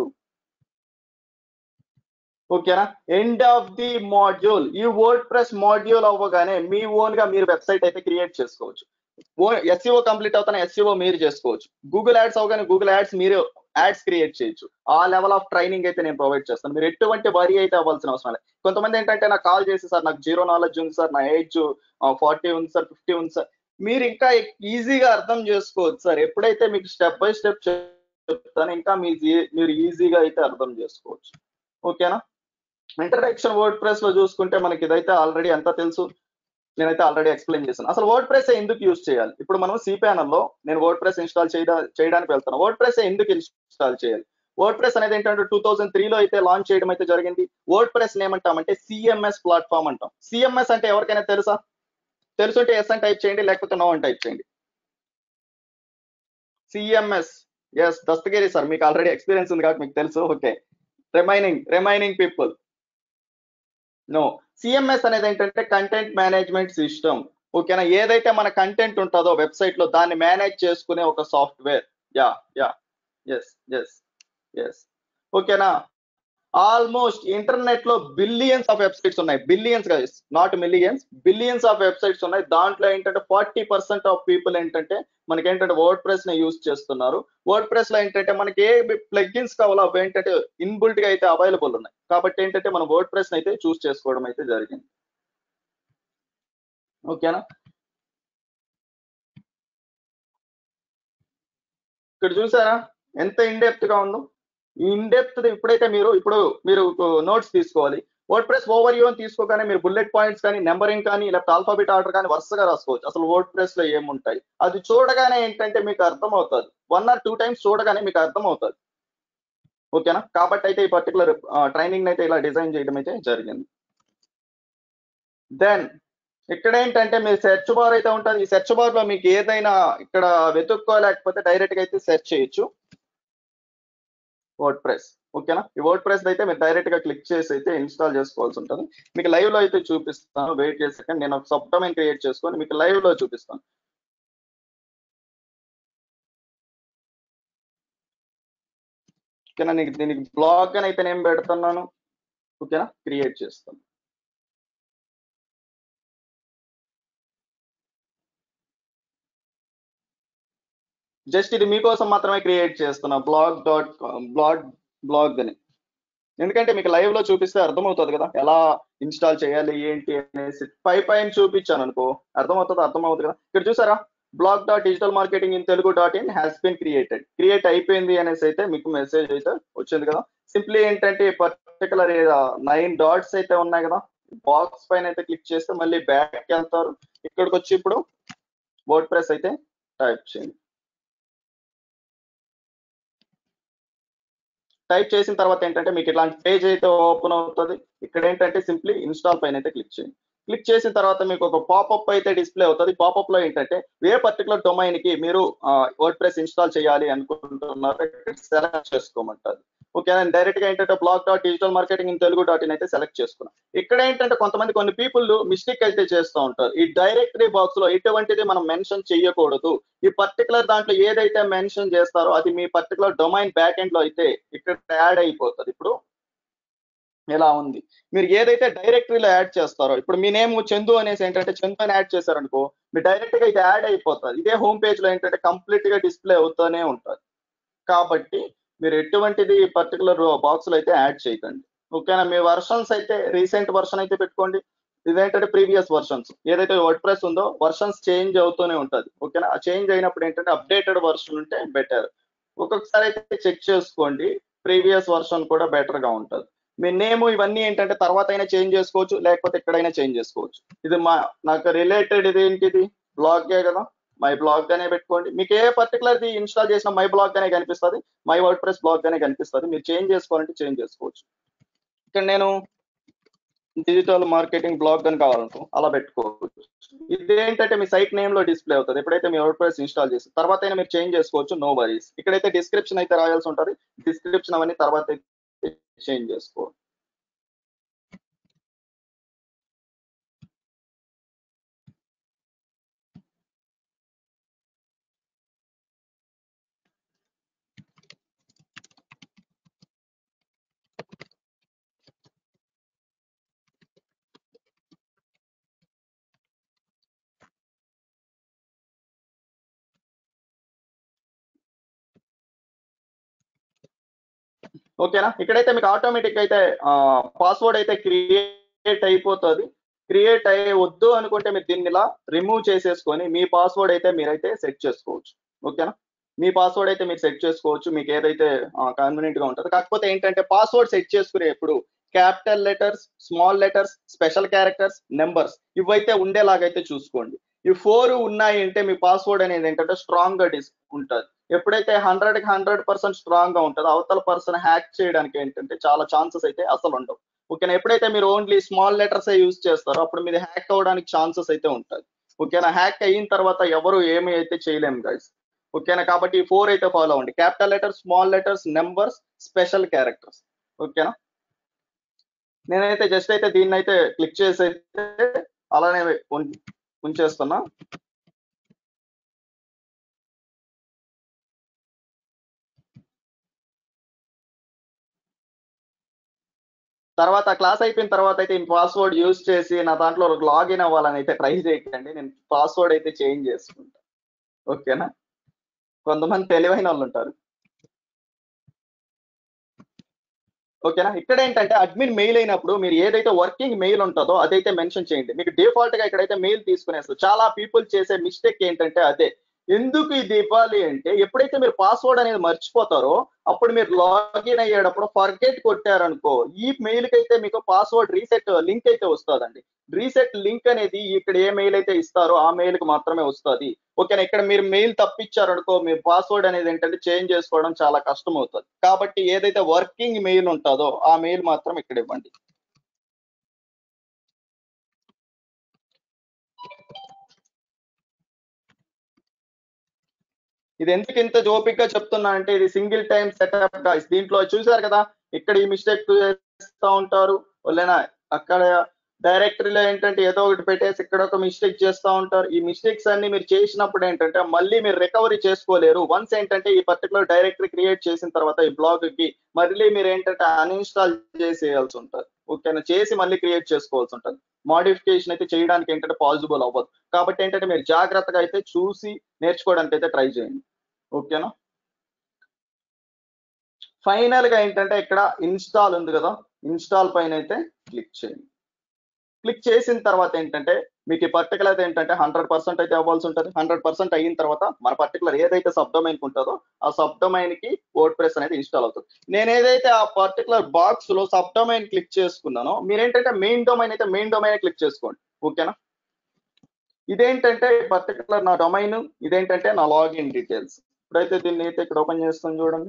ఓకేనా ఎండ్ ఆఫ్ ది మాడ్యూల్ ఈ వర్డ్ ప్రెస్ మాడ్యూల్ అవ్వగానే మీ ఓన్ గా మీరు వెబ్సైట్ అయితే క్రియేట్ చేసుకోవచ్చు ఎస్ఈఓ కంప్లీట్ అవుతానే ఎస్ఈఓ మీరు చేసుకోవచ్చు గూగుల్ యాడ్స్ అవగానే గూగుల్ యాడ్స్ మీరు యాడ్స్ క్రియేట్ చేయొచ్చు ఆ లెవెల్ ఆఫ్ ట్రైనింగ్ అయితే నేను ప్రొవైడ్ చేస్తాను మీరు ఎటువంటి వరి అయితే అవ్వాల్సిన అవసరం లేదు కొంతమంది ఏంటంటే నాకు కాల్ చేసి సార్ నాకు జీరో నాలెడ్జ్ ఉంది సార్ నా ఏజ్ ఫార్టీ ఉంది సార్ ఫిఫ్టీ ఉంది సార్ మీరు ఇంకా ఈజీగా అర్థం చేసుకోవచ్చు సార్ ఎప్పుడైతే మీకు స్టెప్ బై స్టెప్ చెప్తాను ఇంకా మీ మీరు ఈజీగా అయితే అర్థం చేసుకోవచ్చు ఓకేనా ఇంట్రడక్షన్ వర్డ్ ప్రెస్ లో చూసుకుంటే మనకి ఇదైతే ఆల్రెడీ అంతా తెలుసు నేనైతే ఆల్రెడీ ఎక్స్ప్లెయిన్ చేశాను అసలు వర్డ్ ప్రెస్ ఎందుకు యూజ్ చేయాలి ఇప్పుడు మనం సి లో నేను వర్డ్ ప్రెస్ ఇన్స్టాల్ చేయడానికి వెళ్తాను వర్డ్ ప్రెస్ ఎందుకు ఇన్స్టాల్ చేయాలి వర్డ్ ప్రెస్ అనేది ఏంటంటే టూ థౌసండ్ త్రీలో అయితే లాంచ్ చేయడం అయితే జరిగింది వర్డ్ ప్రెస్ ఏమంటామంటే సిఎంఎస్ ప్లాట్ఫామ్ అంటాం సిఎంఎస్ అంటే ఎవరికైనా తెలుసా తెలుసుంటే ఎస్ అని టైప్ చేయండి లేకపోతే నో అని టైప్ చేయండి సిఎంఎస్ ఎస్ దస్తగిరి సార్ మీకు ఆల్రెడీ ఎక్స్పీరియన్స్ ఉంది కాబట్టి మీకు తెలుసు okay remaining remaining people no CMS అనేది ఏంటంటే కంటెంట్ మేనేజ్మెంట్ సిస్టమ్ ఓకేనా ఏదైతే మన కంటెంట్ ఉంటుందో వెబ్సైట్ లో దాన్ని మేనేజ్ చేసుకునే ఒక software yeah yeah yes yes yes ఓకేనా ఆల్మోస్ట్ ఇంటర్నెట్ లో బిలియన్స్ ఆఫ్ వెబ్సైట్స్ ఉన్నాయి బిలియన్స్ గా not millions billions of websites ఉన్నాయి దాంట్లో ఏంటంటే ఫార్టీ పర్సెంట్ ఆఫ్ పీపుల్ ఏంటంటే మనకి ఏంటంటే వర్డ్ ప్రెస్ ని యూజ్ చేస్తున్నారు వర్డ్ ప్రెస్ లో ఏంటంటే మనకి ఏ ప్లగ్గిన్స్ కావాలో అవి ఏంటంటే ఇన్బుల్ట్ గా అయితే అవైలబుల్ ఉన్నాయి కాబట్టి ఏంటంటే మనం వర్డ్ ప్రెస్ అయితే చూస్ చేసుకోవడం అయితే జరిగింది ఓకేనా ఇక్కడ చూసారా ఎంత ఇన్డెప్త్ గా ఉందో ఈ ఇన్డెప్త్ ఇప్పుడైతే మీరు ఇప్పుడు మీరు నోట్స్ తీసుకోవాలి వర్డ్ ప్రెస్ ఓవర్ అని తీసుకోగానే మీరు బుల్లెట్ పాయింట్స్ కానీ నెంబరింగ్ కానీ లేకపోతే ఆల్ఫాబెట్ ఆర్డర్ కానీ వరుసగా రాసుకోవచ్చు అసలు వర్డ్ ప్రెస్ లో ఏముంటాయి అది చూడగానే ఏంటంటే మీకు అర్థం అవుతుంది వన్ ఆర్ టూ టైమ్స్ చూడగానే మీకు అర్థం అవుతుంది ఓకేనా కాబట్టి అయితే ఈ పర్టికులర్ ట్రైనింగ్ అయితే ఇలా డిజైన్ చేయడం అయితే జరిగింది దెన్ ఇక్కడ ఏంటంటే మీరు సెర్చ్ బార్ అయితే ఉంటుంది ఈ సెర్చ్ బార్ లో మీకు ఏదైనా ఇక్కడ వెతుక్కోలేకపోతే డైరెక్ట్ గా అయితే సెర్చ్ చేయొచ్చు వర్డ్ ప్రెస్ ఓకేనా ఈ వర్డ్ ప్రెస్ అయితే మీరు డైరెక్ట్ గా క్లిక్ చేసి అయితే ఇన్స్టాల్ చేసుకోవాల్సి ఉంటుంది మీకు లైవ్ లో అయితే చూపిస్తాను వెయిట్ చేసాక నేను ఒక సబ్ డొమైన్ క్రియేట్ చేసుకొని మీకు లైవ్ లో చూపిస్తాను ఓకేనా నీకు దీనికి బ్లాగ్ అని అయితే నేను పెడుతున్నాను ఓకేనా క్రియేట్ చేస్తాను జస్ట్ ఇది మీకోసం మాత్రమే క్రియేట్ చేస్తున్నా బ్లాగ్ డాట్ బ్లాగ్ బ్లాగ్ అని ఎందుకంటే మీకు లైవ్ లో చూపిస్తే అర్థమవుతుంది కదా ఎలా ఇన్స్టాల్ చేయాలి ఏంటి అనేసి పై పైన చూపించాను అనుకో అర్థమవుతుంది అర్థమవుతుంది కదా ఇక్కడ చూసారా blog dot digital marketing in Telugu dot in has been created create అయిపోయింది అనేసి అయితే మీకు మెసేజ్ అయితే వచ్చింది కదా సింప్లీ ఏంటంటే పర్టికులర్ నైన్ డాట్స్ అయితే ఉన్నాయి కదా బాక్స్ పైన అయితే క్లిక్ చేస్తే మళ్ళీ బ్యాక్ వెళ్తారు ఇక్కడికి వచ్చి ఇప్పుడు వర్డ్ ప్రెస్ అయితే టైప్ చేయండి టైప్ చేసిన తర్వాత ఏంటంటే మీకు ఇట్లాంటి పేజ్ అయితే ఓపెన్ అవుతుంది ఇక్కడ ఏంటంటే సింప్లీ ఇన్స్టాల్ పైన అయితే క్లిక్ చేయండి క్లిక్ చేసిన తర్వాత మీకు ఒక పాపప్ అయితే డిస్ప్లే అవుతుంది పాపప్ లో ఏంటంటే ఏ పర్టికులర్ డొమైన్ కి మీరు వర్డ్ ప్రెస్ ఇన్స్టాల్ చేయాలి అనుకుంటున్నారు సెలెక్ట్ చేసుకోమంటారు ఓకే నేను డైరెక్ట్ గా ఏంటంటే blog dot digital marketing in Telugu dot in అయితే సెలెక్ట్ చేసుకున్నాను ఇక్కడ ఏంటంటే కొంతమంది కొన్ని పీపుల్ మిస్టేక్ అయితే చేస్తూ ఉంటారు ఈ డైరెక్టరీ బాక్స్ లో ఎటువంటిది మనం మెన్షన్ చేయకూడదు ఈ పర్టికులర్ దాంట్లో ఏదైతే మెన్షన్ చేస్తారో అది మీ పర్టికులర్ డొమైన్ బ్యాక్ ఎండ్ లో అయితే ఇక్కడ యాడ్ అయిపోతుంది ఇప్పుడు ఇలా ఉంది మీరు ఏదైతే డైరెక్టరీలో యాడ్ చేస్తారో ఇప్పుడు మీ నేమ్ చందు అనేసి ఏంటంటే చందు అని యాడ్ చేశారనుకో మీరు డైరెక్ట్ గా ఇది యాడ్ అయిపోతుంది ఇదే హోమ్ పేజ్ లో ఏంటంటే కంప్లీట్ గా డిస్ప్లే అవుతూనే ఉంటుంది కాబట్టి మీరు ఎటువంటిది పర్టికులర్ బాక్స్ లో అయితే యాడ్ చేయకండి ఓకేనా మీ వర్షన్స్ అయితే రీసెంట్ వర్షన్ అయితే పెట్టుకోండి ఇదేంటంటే ప్రీవియస్ వర్షన్స్ ఏదైతే వర్డ్ ప్రెస్ ఉందో వర్షన్స్ చేంజ్ అవుతూనే ఉంటది ఓకేనా ఆ చేంజ్ అయినప్పుడు ఏంటంటే అప్డేటెడ్ వర్షన్ ఉంటే బెటర్ ఒక్కొక్కసారి అయితే చెక్ చేసుకోండి ప్రీవియస్ వర్షన్ కూడా బెటర్ గా ఉంటది మీ నేమ్ ఇవన్నీ ఏంటంటే తర్వాత అయినా చేంజ్ చేసుకోవచ్చు లేకపోతే ఎక్కడైనా చేంజ్ చేసుకోవచ్చు ఇది మా నాకు రిలేటెడ్ ఇది ఏంటిది బ్లాగే కదా మై బ్లాగ్ గానే పెట్టుకోండి మీకు ఏ పర్టికులర్ ఇన్స్టాల్ చేసిన మై బ్లాగ్ గానే కనిపిస్తుంది మై వర్డ్ ప్రెస్ బ్లాగ్ గానే కనిపిస్తుంది మీరు చేంజ్ చేసుకోవాలంటే చేంజ్ చేసుకోవచ్చు ఇక్కడ నేను డిజిటల్ మార్కెటింగ్ బ్లాగ్ అని కావాలనుకో అలా పెట్టుకోవచ్చు ఇదేంటంటే మీ సైట్ నేమ్ లో డిస్ప్లే అవుతుంది ఎప్పుడైతే మీ వర్డ్ ప్రెస్ ఇన్స్టాల్ చేసి తర్వాత అయినా మీరు చేంజ్ చేసుకోవచ్చు నో వరీస్ ఇక్కడైతే డిస్క్రిప్షన్ అయితే రాయాల్సి ఉంటుంది డిస్క్రిప్షన్ అవన్నీ తర్వాత చేంజ్ చేసుకోవాలి ఓకేనా ఇక్కడైతే మీకు ఆటోమేటిక్ అయితే పాస్వర్డ్ అయితే క్రియేట్ అయిపోతుంది క్రియేట్ అయ్యే వద్దు అనుకుంటే మీరు దీన్ని ఇలా రిమూవ్ చేసేసుకొని మీ పాస్వర్డ్ అయితే మీరైతే సెట్ చేసుకోవచ్చు ఓకేనా మీ పాస్వర్డ్ అయితే మీరు సెట్ చేసుకోవచ్చు మీకు ఏదైతే కన్వీనియంట్ గా ఉంటుందో కాకపోతే ఏంటంటే పాస్వర్డ్ సెట్ చేసుకునే ఎప్పుడు capital letters small letters special characters numbers ఇవైతే ఉండేలాగైతే చూసుకోండి ఈ ఫోర్ ఉన్నాయి అంటే మీ పాస్వర్డ్ అనేది ఏంటంటే స్ట్రాంగ్ గా డిస్ ఉంటుంది ఎప్పుడైతే హండ్రెడ్ కి హండ్రెడ్ పర్సెంట్ స్ట్రాంగ్ గా ఉంటుందో అవతల పర్సన్ హ్యాక్ చేయడానికి ఏంటంటే చాలా ఛాన్సెస్ అయితే అసలు ఉండవు ఓకేనా ఎప్పుడైతే మీరు ఓన్లీ స్మాల్ లెటర్స్ యూజ్ చేస్తారో అప్పుడు మీది హ్యాక్ అవ్వడానికి ఛాన్సెస్ అయితే ఉంటుంది ఓకేనా హ్యాక్ అయిన తర్వాత ఎవరు ఏమి అయితే చేయలేము గైస్ ఓకేనా కాబట్టి ఈ ఫోర్ అయితే ఫాలో అవ్వండి capital letters small letters numbers special characters ఓకేనా నేనైతే జస్ట్ అయితే దీన్ని అయితే క్లిక్ చేసి అయితే అలానే ఉం- ఉంచేస్తున్నా తర్వాత క్లాస్ అయిపోయిన తర్వాత అయితే పాస్వర్డ్ యూజ్ చేసి నా దాంట్లో లాగిన్ అవ్వాలని అయితే ట్రై చేయకండి నేను పాస్వర్డ్ అయితే చేంజ్ చేసుకుంటా ఓకేనా కొంతమంది తెలివైన వాళ్ళు ఉంటారు ఓకేనా ఇక్కడ ఏంటంటే అడ్మిన్ మెయిల్ అయినప్పుడు మీరు ఏదైతే వర్కింగ్ మెయిల్ ఉంటుందో అదైతే మెన్షన్ చేయండి మీకు డిఫాల్ట్ గా ఇక్కడైతే మెయిల్ తీసుకునేస్తారు చాలా పీపుల్ చేసే మిస్టేక్ ఏంటంటే అదే ఎందుకు ఇది ఇవ్వాలి అంటే ఎప్పుడైతే మీరు పాస్వర్డ్ అనేది మర్చిపోతారో అప్పుడు మీరు లాగిన్ అయ్యేటప్పుడు ఫర్గెట్ కొట్టారనుకో ఈ మెయిల్ కి అయితే మీకు పాస్వర్డ్ రీసెట్ లింక్ అయితే వస్తుందండి రీసెట్ లింక్ అనేది ఇక్కడ ఏ మెయిల్ అయితే ఇస్తారో ఆ మెయిల్ కి మాత్రమే వస్తుంది ఓకేనా ఇక్కడ మీరు మెయిల్ తప్పించారనుకో మీ పాస్వర్డ్ అనేది ఏంటంటే చేంజ్ చేసుకోవడం చాలా కష్టం అవుతుంది కాబట్టి ఏదైతే వర్కింగ్ మెయిల్ ఉంటుందో ఆ మెయిల్ మాత్రం ఇక్కడ ఇవ్వండి ఇది ఎందుకు ఇంత జోపిక్ గా చెప్తున్నా అంటే ఇది సింగిల్ టైం సెటప్ గాయస్ దీంట్లో చూసారు కదా ఇక్కడ ఈ మిస్టేక్ చేస్తూ ఉంటారు వాళ్ళైనా అక్కడ డైరెక్టరీలో ఏంటంటే ఏదో ఒకటి పెట్టేసి ఇక్కడ ఒక మిస్టేక్ చేస్తూ ఉంటారు ఈ మిస్టేక్స్ అన్ని మీరు చేసినప్పుడు ఏంటంటే మళ్ళీ మీరు రికవరీ చేసుకోలేరు వన్స్ ఏంటంటే ఈ పర్టికులర్ డైరెక్టరీ క్రియేట్ చేసిన తర్వాత ఈ బ్లాగ్ కి మళ్ళీ మీరు ఏంటంటే అన్ఇన్స్టాల్ చేసేయాల్సి ఉంటుంది ఓకేనా చేసి మళ్ళీ క్రియేట్ చేసుకోవాల్సి ఉంటుంది మోడిఫికేషన్ అయితే చేయడానికి ఏంటంటే పాసిబుల్ అవ్వదు కాబట్టి ఏంటంటే మీరు జాగ్రత్తగా అయితే చూసి నేర్చుకోవడానికి అయితే ట్రై చేయండి ఓకేనా ఫైనల్ గా ఏంటంటే ఇక్కడ ఇన్స్టాల్ ఉంది కదా ఇన్స్టాల్ పైన అయితే క్లిక్ చేయండి క్లిక్ చేసిన తర్వాత ఏంటంటే మీకు ఈ పర్టికులర్ ఏంటంటే హండ్రెడ్ పర్సెంట్ అయితే అవ్వాల్సి ఉంటుంది హండ్రెడ్ పర్సెంట్ అయిన తర్వాత మన పర్టికులర్ ఏదైతే సబ్ డొమైన్ ఉంటుందో ఆ సబ్ డొమైన్ కి వర్డ్ ప్రెస్ అనేది ఇన్స్టాల్ అవుతుంది నేను ఏదైతే ఆ పర్టికులర్ బాక్స్ లో సబ్ డొమైన్ క్లిక్ చేసుకున్నానో మీరు ఏంటంటే మెయిన్ డొమైన్ అయితే మెయిన్ డొమైన్ క్లిక్ చేసుకోండి ఓకేనా ఇదేంటంటే పర్టికులర్ నా డొమైన్ ఇదేంటంటే నా లాగిన్ డీటెయిల్స్ ఇప్పుడైతే దీన్ని అయితే ఇక్కడ ఓపెన్ చేస్తాను చూడండి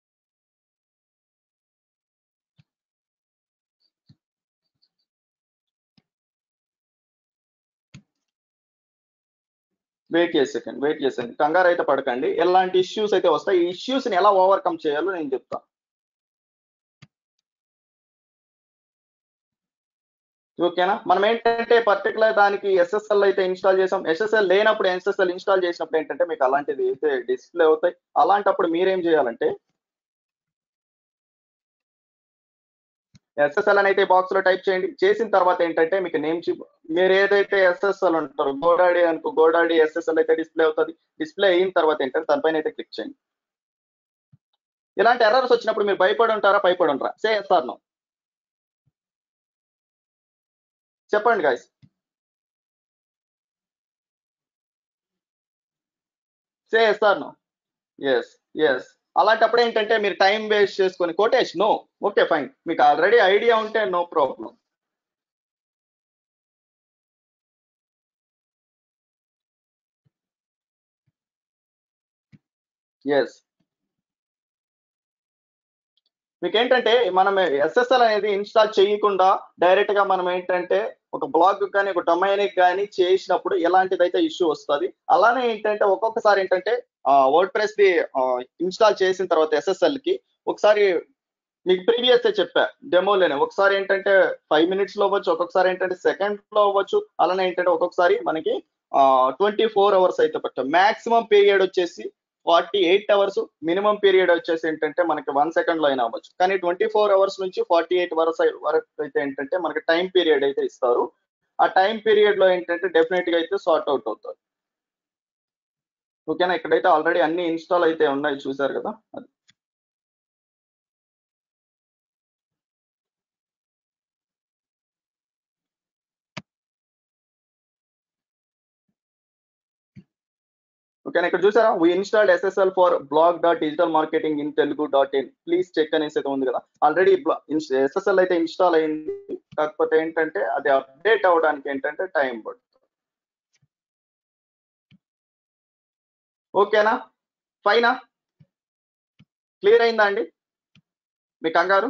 వెయిట్ చేసేకండి వెయిట్ చేసేయండి కంగారు అయితే పడకండి ఎలాంటి ఇష్యూస్ అయితే వస్తాయి ఈ ఇష్యూస్ ని ఎలా ఓవర్కమ్ చేయాలో నేను చెప్తాను ఓకేనా మనం ఏంటంటే పర్టికులర్ దానికి ఎస్ఎస్ఎల్ అయితే ఇన్స్టాల్ చేసాం ఎస్ఎస్ఎల్ లేనప్పుడు ఎస్ఎస్ఎల్ ఇన్స్టాల్ చేసినప్పుడు ఏంటంటే మీకు అలాంటిది అయితే డిస్ప్లే అవుతాయి అలాంటప్పుడు మీరేం చేయాలంటే ఎస్ఎస్ఎల్ అని అయితే బాక్స్ లో టైప్ చేయండి చేసిన తర్వాత ఏంటంటే మీకు నేమ్ చిప్ మీరు ఏదైతే ఎస్ఎస్ఎల్ అంటారో గోడాడి అనుకో గోడాడి ఎస్ఎస్ఎల్ అయితే డిస్ప్లే అవుతుంది డిస్ప్లే అయిన తర్వాత ఏంటంటే దానిపైన అయితే క్లిక్ చేయండి ఇలాంటి ఎర్రర్స్ వచ్చినప్పుడు మీరు భయపడి ఉంటారా భయపడి ఉంటారా సే సార్ నో చెప్పండి guys say sir no yes yes అలాంటప్పుడు ఏంటంటే మీరు టైం వేస్ట్ చేసుకొని కోటేష్ నో ఓకే ఫైన్ మీకు ఆల్రెడీ ఐడియా ఉంటే నో ప్రాబ్లం ఎస్ మీకు ఏంటంటే మనం ఎస్ఎస్ఎల్ అనేది ఇన్స్టాల్ చేయకుండా డైరెక్ట్ గా మనం ఏంటంటే ఒక బ్లాగ్ కానీ ఒక డొమైన్ కానీ చేసినప్పుడు ఎలాంటిదైతే ఇష్యూ వస్తుంది అలానే ఏంటంటే ఒక్కొక్కసారి ఏంటంటే వర్డ్ ప్రెస్ ది ఇన్స్టాల్ చేసిన తర్వాత ఎస్ఎస్ఎల్ కి ఒకసారి మీకు ప్రీవియస్ చెప్పా డెమోలోనే ఒకసారి ఏంటంటే ఫైవ్ మినిట్స్ లో అవ్వచ్చు ఒక్కొక్కసారి ఏంటంటే సెకండ్ లో అవ్వచ్చు అలానే ఏంటంటే ఒక్కొక్కసారి మనకి ట్వంటీ ఫోర్ అవర్స్ అయితే పట్టాం మాక్సిమం పీరియడ్ వచ్చేసి forty eight hours minimum period వచ్చేసి ఏంటంటే మనకి వన్ సెకండ్ లో అయినా అవ్వచ్చు కానీ ట్వంటీ ఫోర్ అవర్స్ నుంచి ఫార్టీ ఎయిట్ అవర్స్ వరకు అయితే ఏంటంటే మనకి టైం పీరియడ్ అయితే ఇస్తారు ఆ టైం పీరియడ్ లో ఏంటంటే డెఫినెట్ గా అయితే సార్ట్ అవుట్ అవుతుంది ఓకేనా ఇక్కడైతే ఆల్రెడీ అన్ని ఇన్స్టాల్ అయితే ఉన్నాయి చూసారు కదా అది ఓకేనా ఇక్కడ చూసారా we installed SSL for blog dot digital marketing in Telugu dot in please check అనేసి అయితే ఉంది కదా ఆల్రెడీ ఎస్ఎస్ఎల్ అయితే ఇన్స్టాల్ అయింది కాకపోతే ఏంటంటే అది అప్డేట్ అవ్వడానికి ఏంటంటే టైం పడుతుంది ఓకేనా ఫైనా క్లియర్ అయిందా అండి మీ కంగారు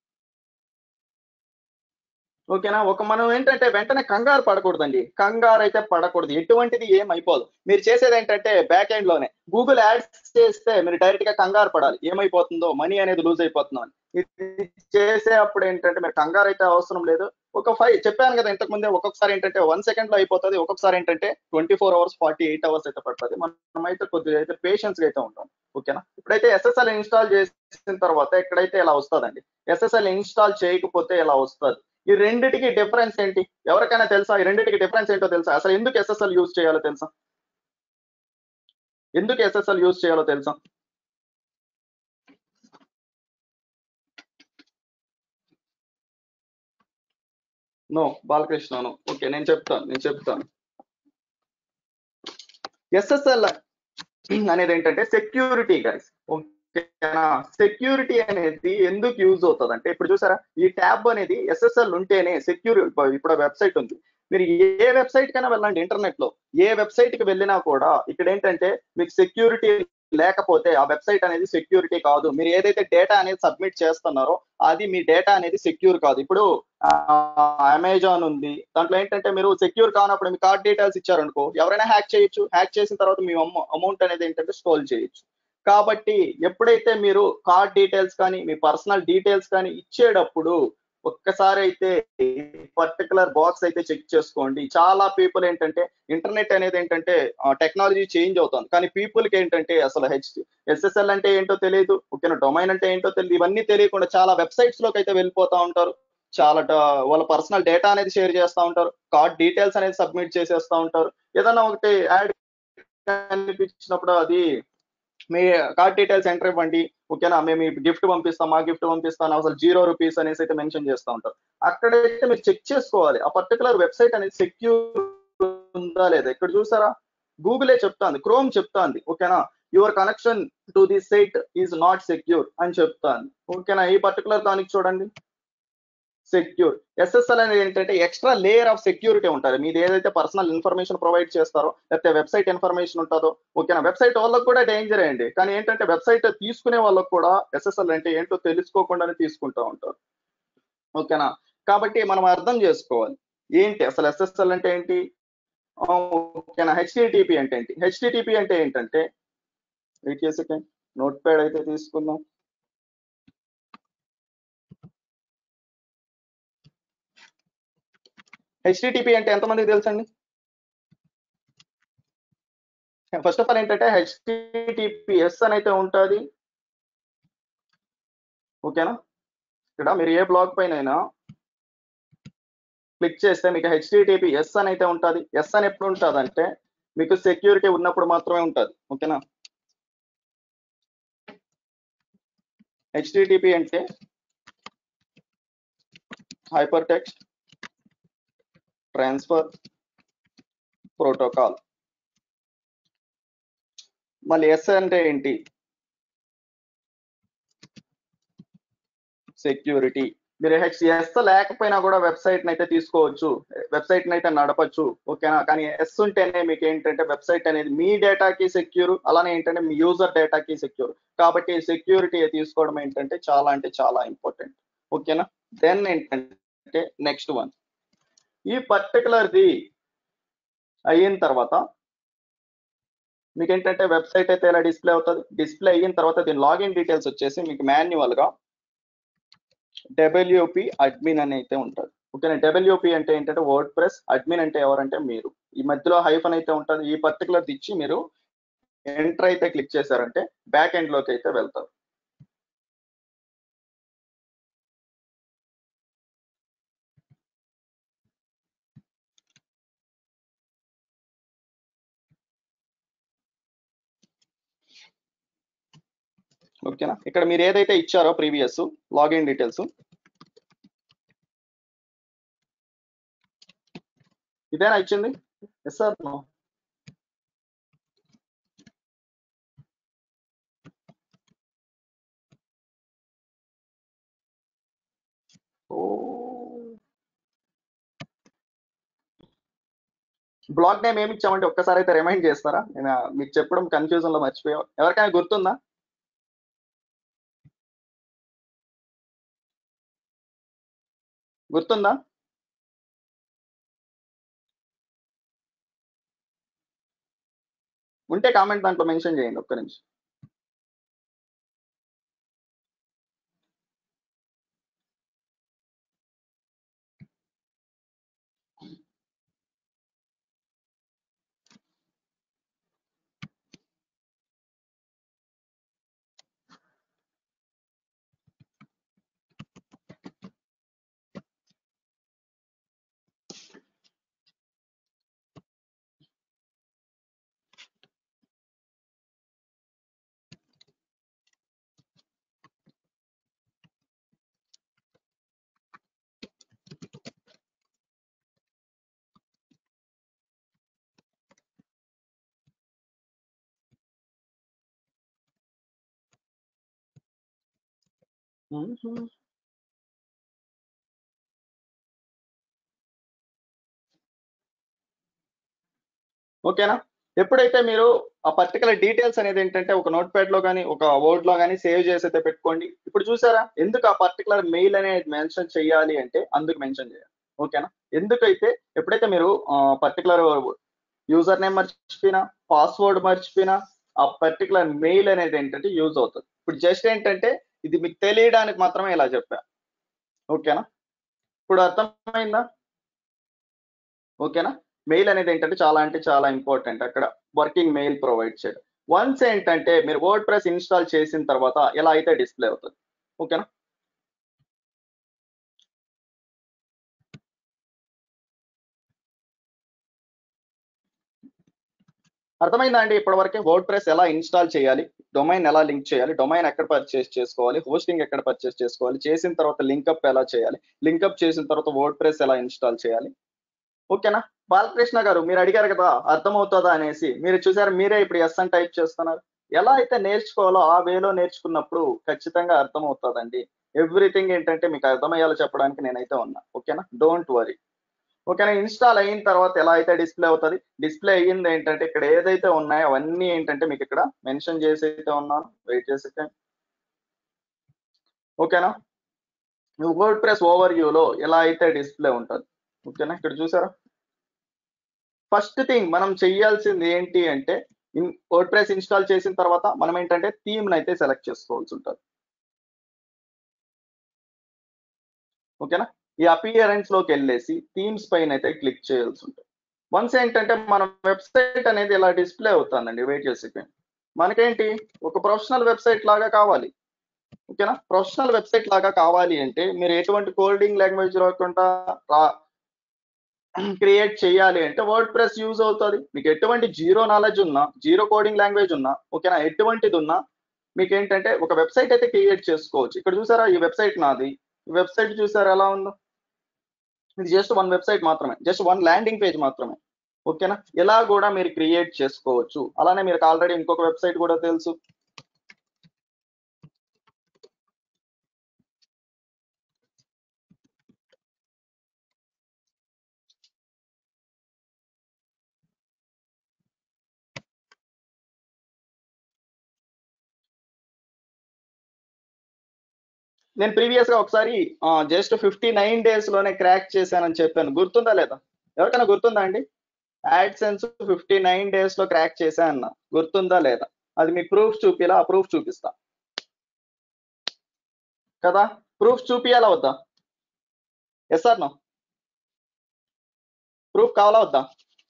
ఓకేనా ఒక మనం ఏంటంటే వెంటనే కంగారు పడకూడదండి కంగారు అయితే పడకూడదు ఎటువంటిది ఏం అయిపోదు మీరు చేసేది ఏంటంటే బ్యాక్ ఎండ్ లోనే గూగుల్ యాడ్స్ చేస్తే మీరు డైరెక్ట్ గా కంగారు పడాలి ఏమైపోతుందో మనీ అనేది లూజ్ అయిపోతుందో అని ఇది చేసే అప్పుడు ఏంటంటే మీరు కంగారు అయితే అవసరం లేదు ఒక ఫైవ్ చెప్పాను కదా ఇంతకు ముందే ఒక్కొక్కసారి ఏంటంటే వన్ సెకండ్ లో అయిపోతుంది ఒక్కొక్కసారి ఏంటంటే twenty four hours forty eight hours అయితే పడుతుంది మనం అయితే కొద్దిగా అయితే పేషెన్స్ అయితే ఉంటాం ఓకేనా ఇప్పుడైతే ఎస్ఎస్ఎల్ ఇన్స్టాల్ చేసిన తర్వాత ఇక్కడైతే ఇలా వస్తుందండి ఎస్ఎస్ఎల్ ఇన్స్టాల్ చేయకపోతే ఇలా వస్తుంది ఈ రెండిటికి డిఫరెన్స్ ఏంటి ఎవరికైనా తెలుసా ఈ రెండిటికి డిఫరెన్స్ ఏంటో తెలుసా అసలు ఎందుకు ఎస్ఎస్ఎల్ యూజ్ చేయాలో తెలుసా ఎందుకు ఎస్ఎస్ఎల్ యూజ్ చేయాలో తెలుసా నో బాలకృష్ణను ఓకే నేను చెప్తాను నేను చెప్తాను ఎస్ఎస్ఎల్ అనేది ఏంటంటే సెక్యూరిటీ గైస్ ఓకేనా సెక్యూరిటీ అనేది ఎందుకు యూజ్ అవుతుంది అంటే ఇప్పుడు చూసారా ఈ ట్యాబ్ అనేది ఎస్ఎస్ఎల్ ఉంటేనే సెక్యూర్ ఇప్పుడు వెబ్సైట్ ఉంది మీరు ఏ వెబ్సైట్ కైనా వెళ్ళండి ఇంటర్నెట్ లో ఏ వెబ్సైట్ కి వెళ్ళినా కూడా ఇక్కడ ఏంటంటే మీకు సెక్యూరిటీ లేకపోతే ఆ వెబ్సైట్ అనేది సెక్యూరిటీ కాదు మీరు ఏదైతే డేటా అనేది సబ్మిట్ చేస్తున్నారో అది మీ డేటా అనేది సెక్యూర్ కాదు ఇప్పుడు అమెజాన్ ఉంది దాంట్లో ఏంటంటే మీరు సెక్యూర్ కానప్పుడు మీ కార్డ్ డీటెయిల్స్ ఇచ్చారనుకో ఎవరైనా హ్యాక్ చేయొచ్చు హ్యాక్ చేసిన తర్వాత మీ అమౌంట్ అనేది ఏంటంటే స్టోల్ చేయొచ్చు కాబట్టి ఎప్పుడైతే మీరు కార్డ్ డీటెయిల్స్ కానీ మీ పర్సనల్ డీటెయిల్స్ కానీ ఇచ్చేటప్పుడు ఒక్కసారి అయితే పర్టికులర్ బాక్స్ అయితే చెక్ చేసుకోండి చాలా పీపుల్ ఏంటంటే ఇంటర్నెట్ అనేది ఏంటంటే టెక్నాలజీ చేంజ్ అవుతుంది కానీ పీపుల్ కి ఏంటంటే అసలు హెచ్ ఎస్ఎస్ఎల్ అంటే ఏంటో తెలియదు ఓకేనా డొమైన్ అంటే ఏంటో తెలియదు ఇవన్నీ తెలియకుండా చాలా వెబ్సైట్స్ లోకి అయితే వెళ్ళిపోతా ఉంటారు చాలా వాళ్ళ పర్సనల్ డేటా అనేది షేర్ చేస్తూ ఉంటారు కార్డ్ డీటెయిల్స్ అనేది సబ్మిట్ చేసేస్తూ ఉంటారు ఏదన్నా ఒకటి యాడ్ కనిపించినప్పుడు అది మీ కార్డ్ డీటెయిల్స్ ఎంటర్ ఇవ్వండి ఓకేనా మేము గిఫ్ట్ పంపిస్తాం ఆ గిఫ్ట్ పంపిస్తాను అసలు జీరో రూపీస్ అనేసి అయితే మెన్షన్ చేస్తూ ఉంటారు అక్కడైతే మీరు చెక్ చేసుకోవాలి ఆ పర్టికులర్ వెబ్సైట్ అనేది సెక్యూర్ ఉందా లేదా ఇక్కడ చూసారా గూగులే చెప్తాంది క్రోమ్ చెప్తాంది ఓకేనా your connection to the site is not secure అని చెప్తాంది ఓకేనా ఈ పర్టికులర్ దానికి చూడండి సెక్యూర్ ఎస్ఎస్ఎల్ అనేది ఏంటంటే ఎక్స్ట్రా లేయర్ ఆఫ్ సెక్యూరిటీ ఉంటుంది మీది ఏదైతే పర్సనల్ ఇన్ఫర్మేషన్ ప్రొవైడ్ చేస్తారో లేకపోతే వెబ్సైట్ ఇన్ఫర్మేషన్ ఉంటుందో ఓకేనా వెబ్సైట్ వాళ్ళకి కూడా డేంజర్ అండి కానీ ఏంటంటే వెబ్సైట్ తీసుకునే వాళ్ళకి కూడా ఎస్ఎస్ఎల్ అంటే ఏంటో తెలుసుకోకుండానే తీసుకుంటూ ఉంటారు ఓకేనా కాబట్టి మనం అర్థం చేసుకోవాలి ఏంటి అసలు ఎస్ఎస్ఎల్ అంటే ఏంటి ఓకేనా హెచ్టిటిపి అంటే ఏంటి హెచ్టిటిపి అంటే ఏంటంటే వెయిట్ సెకండ్ నోట్ ప్యాడ్ అయితే తీసుకుందాం హెచ్టిటిపి అంటే ఎంతమందికి తెలుసండి ఫస్ట్ ఆఫ్ ఆల్ ఏంటంటే హెచ్టిటిపిఎస్ అని అయితే ఉంటుంది ఓకేనా ఇక్కడ మీరు ఏ బ్లాగ్ పైన అయినా క్లిక్ చేస్తే మీకు హెచ్టిటిపి ఎస్ అని అయితే ఉంటుంది ఎస్ అని ఎప్పుడు ఉంటుంది అంటే మీకు సెక్యూరిటీ ఉన్నప్పుడు మాత్రమే ఉంటుంది ఓకేనా హెచ్టిటిపి అంటే హైపర్ టెక్స్ట్ ట్రాన్స్ఫర్ ప్రోటోకాల్ మళ్ళీ ఎస్ అంటే ఏంటి సెక్యూరిటీ మీరు హెచ్ఎస్ లేకపోయినా కూడా వెబ్సైట్ అయితే తీసుకోవచ్చు వెబ్సైట్ అయితే నడపచ్చు ఓకేనా కానీ ఎస్ ఉంటేనే మీకు ఏంటంటే వెబ్సైట్ అనేది మీ డేటాకి సెక్యూర్ అలానే ఏంటంటే మీ యూజర్ డేటాకి సెక్యూర్ కాబట్టి సెక్యూరిటీ తీసుకోవడం ఏంటంటే చాలా అంటే చాలా ఇంపార్టెంట్ ఓకేనా దెన్ ఏంటంటే నెక్స్ట్ వన్ ఈ పర్టికులర్ది అయిన తర్వాత మీకు ఏంటంటే వెబ్సైట్ అయితే ఇలా డిస్ప్లే అవుతుంది డిస్ప్లే అయిన తర్వాత దీని లాగిన్ డీటెయిల్స్ వచ్చేసి మీకు మాన్యువల్ గా డబ్ల్యూపి అడ్మిన్ అని అయితే ఉంటుంది ఓకేనా డబ్ల్యూపి అంటే ఏంటంటే వర్డ్ ప్రెస్ అడ్మిన్ అంటే ఎవరంటే మీరు ఈ మధ్యలో హైఫన్ అయితే ఉంటుంది ఈ పర్టికులర్ ఇచ్చి మీరు ఎంటర్ అయితే క్లిక్ చేశారంటే బ్యాక్ ఎండ్ లోకి అయితే వెళ్తారు ఓకేనా ఇక్కడ మీరు ఏదైతే ఇచ్చారో ప్రీవియస్ లాగిన్ డీటెయిల్స్ ఇదేనా ఇచ్చింది yes sir no blog name ఏమి ఇచ్చామంటే ఒక్కసారి అయితే రిమైండ్ చేస్తారా నేను మీకు చెప్పడం కన్ఫ్యూజన్ లో మర్చిపోయా ఎవరికైనా గుర్తుందా గుర్తుందా ఉంటే కామెంట్ దాంట్లో మెన్షన్ చేయండి ఒక్క నిమిషం ఓకేనా ఎప్పుడైతే మీరు ఆ పర్టికులర్ డీటెయిల్స్ అనేది ఏంటంటే ఒక నోట్ ప్యాడ్ లో కానీ ఒక వర్డ్ లో కానీ సేవ్ చేసి అయితే పెట్టుకోండి ఇప్పుడు చూసారా ఎందుకు ఆ పర్టికులర్ మెయిల్ అనేది మెన్షన్ చేయాలి అంటే అందుకు మెన్షన్ చేయాలి ఓకేనా ఎందుకైతే ఎప్పుడైతే మీరు పర్టికులర్ యూజర్ నేమ్ మర్చిపోయినా పాస్వర్డ్ మర్చిపోయినా ఆ పర్టికులర్ మెయిల్ అనేది ఏంటంటే యూజ్ అవుతుంది ఇప్పుడు జస్ట్ ఏంటంటే ఇది మీకు తెలియడానికి మాత్రమే ఇలా చెప్పా ఓకేనా ఇప్పుడు అర్థమైందా ఓకేనా మెయిల్ అనేది ఏంటంటే చాలా అంటే చాలా ఇంపార్టెంట్ అక్కడ వర్కింగ్ మెయిల్ ప్రొవైడ్ చేయడం వన్స్ ఏంటంటే మీరు వర్డ్ ప్రెస్ ఇన్స్టాల్ చేసిన తర్వాత ఎలా అయితే డిస్ప్లే అవుతుంది ఓకేనా అర్థమైందా అండి ఇప్పటివరకు వర్డ్ ప్రెస్ ఎలా ఇన్స్టాల్ చేయాలి డొమైన్ ఎలా లింక్ చేయాలి డొమైన్ ఎక్కడ పర్చేస్ చేసుకోవాలి హోస్టింగ్ ఎక్కడ పర్చేస్ చేసుకోవాలి చేసిన తర్వాత లింకప్ ఎలా చేయాలి లింకప్ చేసిన తర్వాత వర్డ్ ప్రెస్ ఎలా ఇన్స్టాల్ చేయాలి ఓకేనా బాలకృష్ణ గారు మీరు అడిగారు కదా అర్థమవుతుందా అనేసి మీరు చూసారు మీరే ఇప్పుడు ఎస్ అని టైప్ చేస్తున్నారు ఎలా అయితే నేర్చుకోవాలో ఆ వేలో నేర్చుకున్నప్పుడు ఖచ్చితంగా అర్థమవుతుందండి ఎవ్రీథింగ్ ఏంటంటే మీకు అర్థమయ్యేలా చెప్పడానికి నేనైతే ఉన్నా ఓకేనా డోంట్ వరీ ఓకేనా ఇన్స్టాల్ అయిన తర్వాత ఎలా అయితే డిస్ప్లే అవుతుంది డిస్ప్లే అయ్యింది ఏంటంటే ఇక్కడ ఏదైతే ఉన్నాయో అవన్నీ ఏంటంటే మీకు ఇక్కడ మెన్షన్ చేసి అయితే ఉన్నాను వెయిట్ చేసి ఓకేనా వర్డ్ ప్రెస్ ఓవర్ వ్యూలో ఎలా అయితే డిస్ప్లే ఉంటుంది ఓకేనా ఇక్కడ చూసారా ఫస్ట్ థింగ్ మనం చెయ్యాల్సింది ఏంటి అంటే వర్డ్ ప్రెస్ ఇన్స్టాల్ చేసిన తర్వాత మనం ఏంటంటే థీమ్ అయితే సెలెక్ట్ చేసుకోవాల్సి ఉంటుంది ఓకేనా ఈ అపియరెన్స్ లోకి వెళ్ళేసి థీమ్స్ పైన అయితే క్లిక్ చేయాల్సి ఉంటుంది వన్స్ ఏంటంటే మన వెబ్సైట్ అనేది ఇలా డిస్ప్లే అవుతుందండి వెయిట్ చేసి మనకేంటి ఒక ప్రొఫెషనల్ వెబ్సైట్ లాగా కావాలి ఓకేనా ప్రొఫెషనల్ వెబ్సైట్ లాగా కావాలి అంటే మీరు ఎటువంటి కోడింగ్ లాంగ్వేజ్ రాకుండా క్రియేట్ చేయాలి అంటే వర్డ్ ప్రెస్ యూజ్ అవుతుంది మీకు ఎటువంటి జీరో నాలెడ్జ్ ఉన్నా జీరో కోడింగ్ లాంగ్వేజ్ ఉన్నా ఓకేనా ఎటువంటిది ఉన్నా మీకు ఏంటంటే ఒక వెబ్సైట్ అయితే క్రియేట్ చేసుకోవచ్చు ఇక్కడ చూసారా ఈ వెబ్సైట్ నాది ఈ వెబ్సైట్ చూసారా ఎలా ఉందో ఇది జస్ట్ వన్ వెబ్సైట్ మాత్రమే జస్ట్ వన్ ల్యాండింగ్ పేజ్ మాత్రమే ఓకేనా ఇలా కూడా మీరు క్రియేట్ చేసుకోవచ్చు అలానే మీకు ఆల్రెడీ ఇంకొక వెబ్సైట్ కూడా తెలుసు నేను ప్రీవియస్ గా ఒకసారి జస్ట్ ఫిఫ్టీ నైన్ డేస్ లోనే క్రాక్ చేశానని చెప్పాను గుర్తుందా లేదా ఎవరికైనా గుర్తుందా అండి యాడ్సెన్స్ ఫిఫ్టీ నైన్ డేస్ లో క్రాక్ చేశాను గుర్తుందా లేదా అది మీకు ప్రూఫ్ చూపిలా ఆ ప్రూఫ్ చూపిస్తా కదా ప్రూఫ్ చూపియాలా వద్దా ఎస్ సార్ నో ప్రూఫ్ కావాలా వద్దా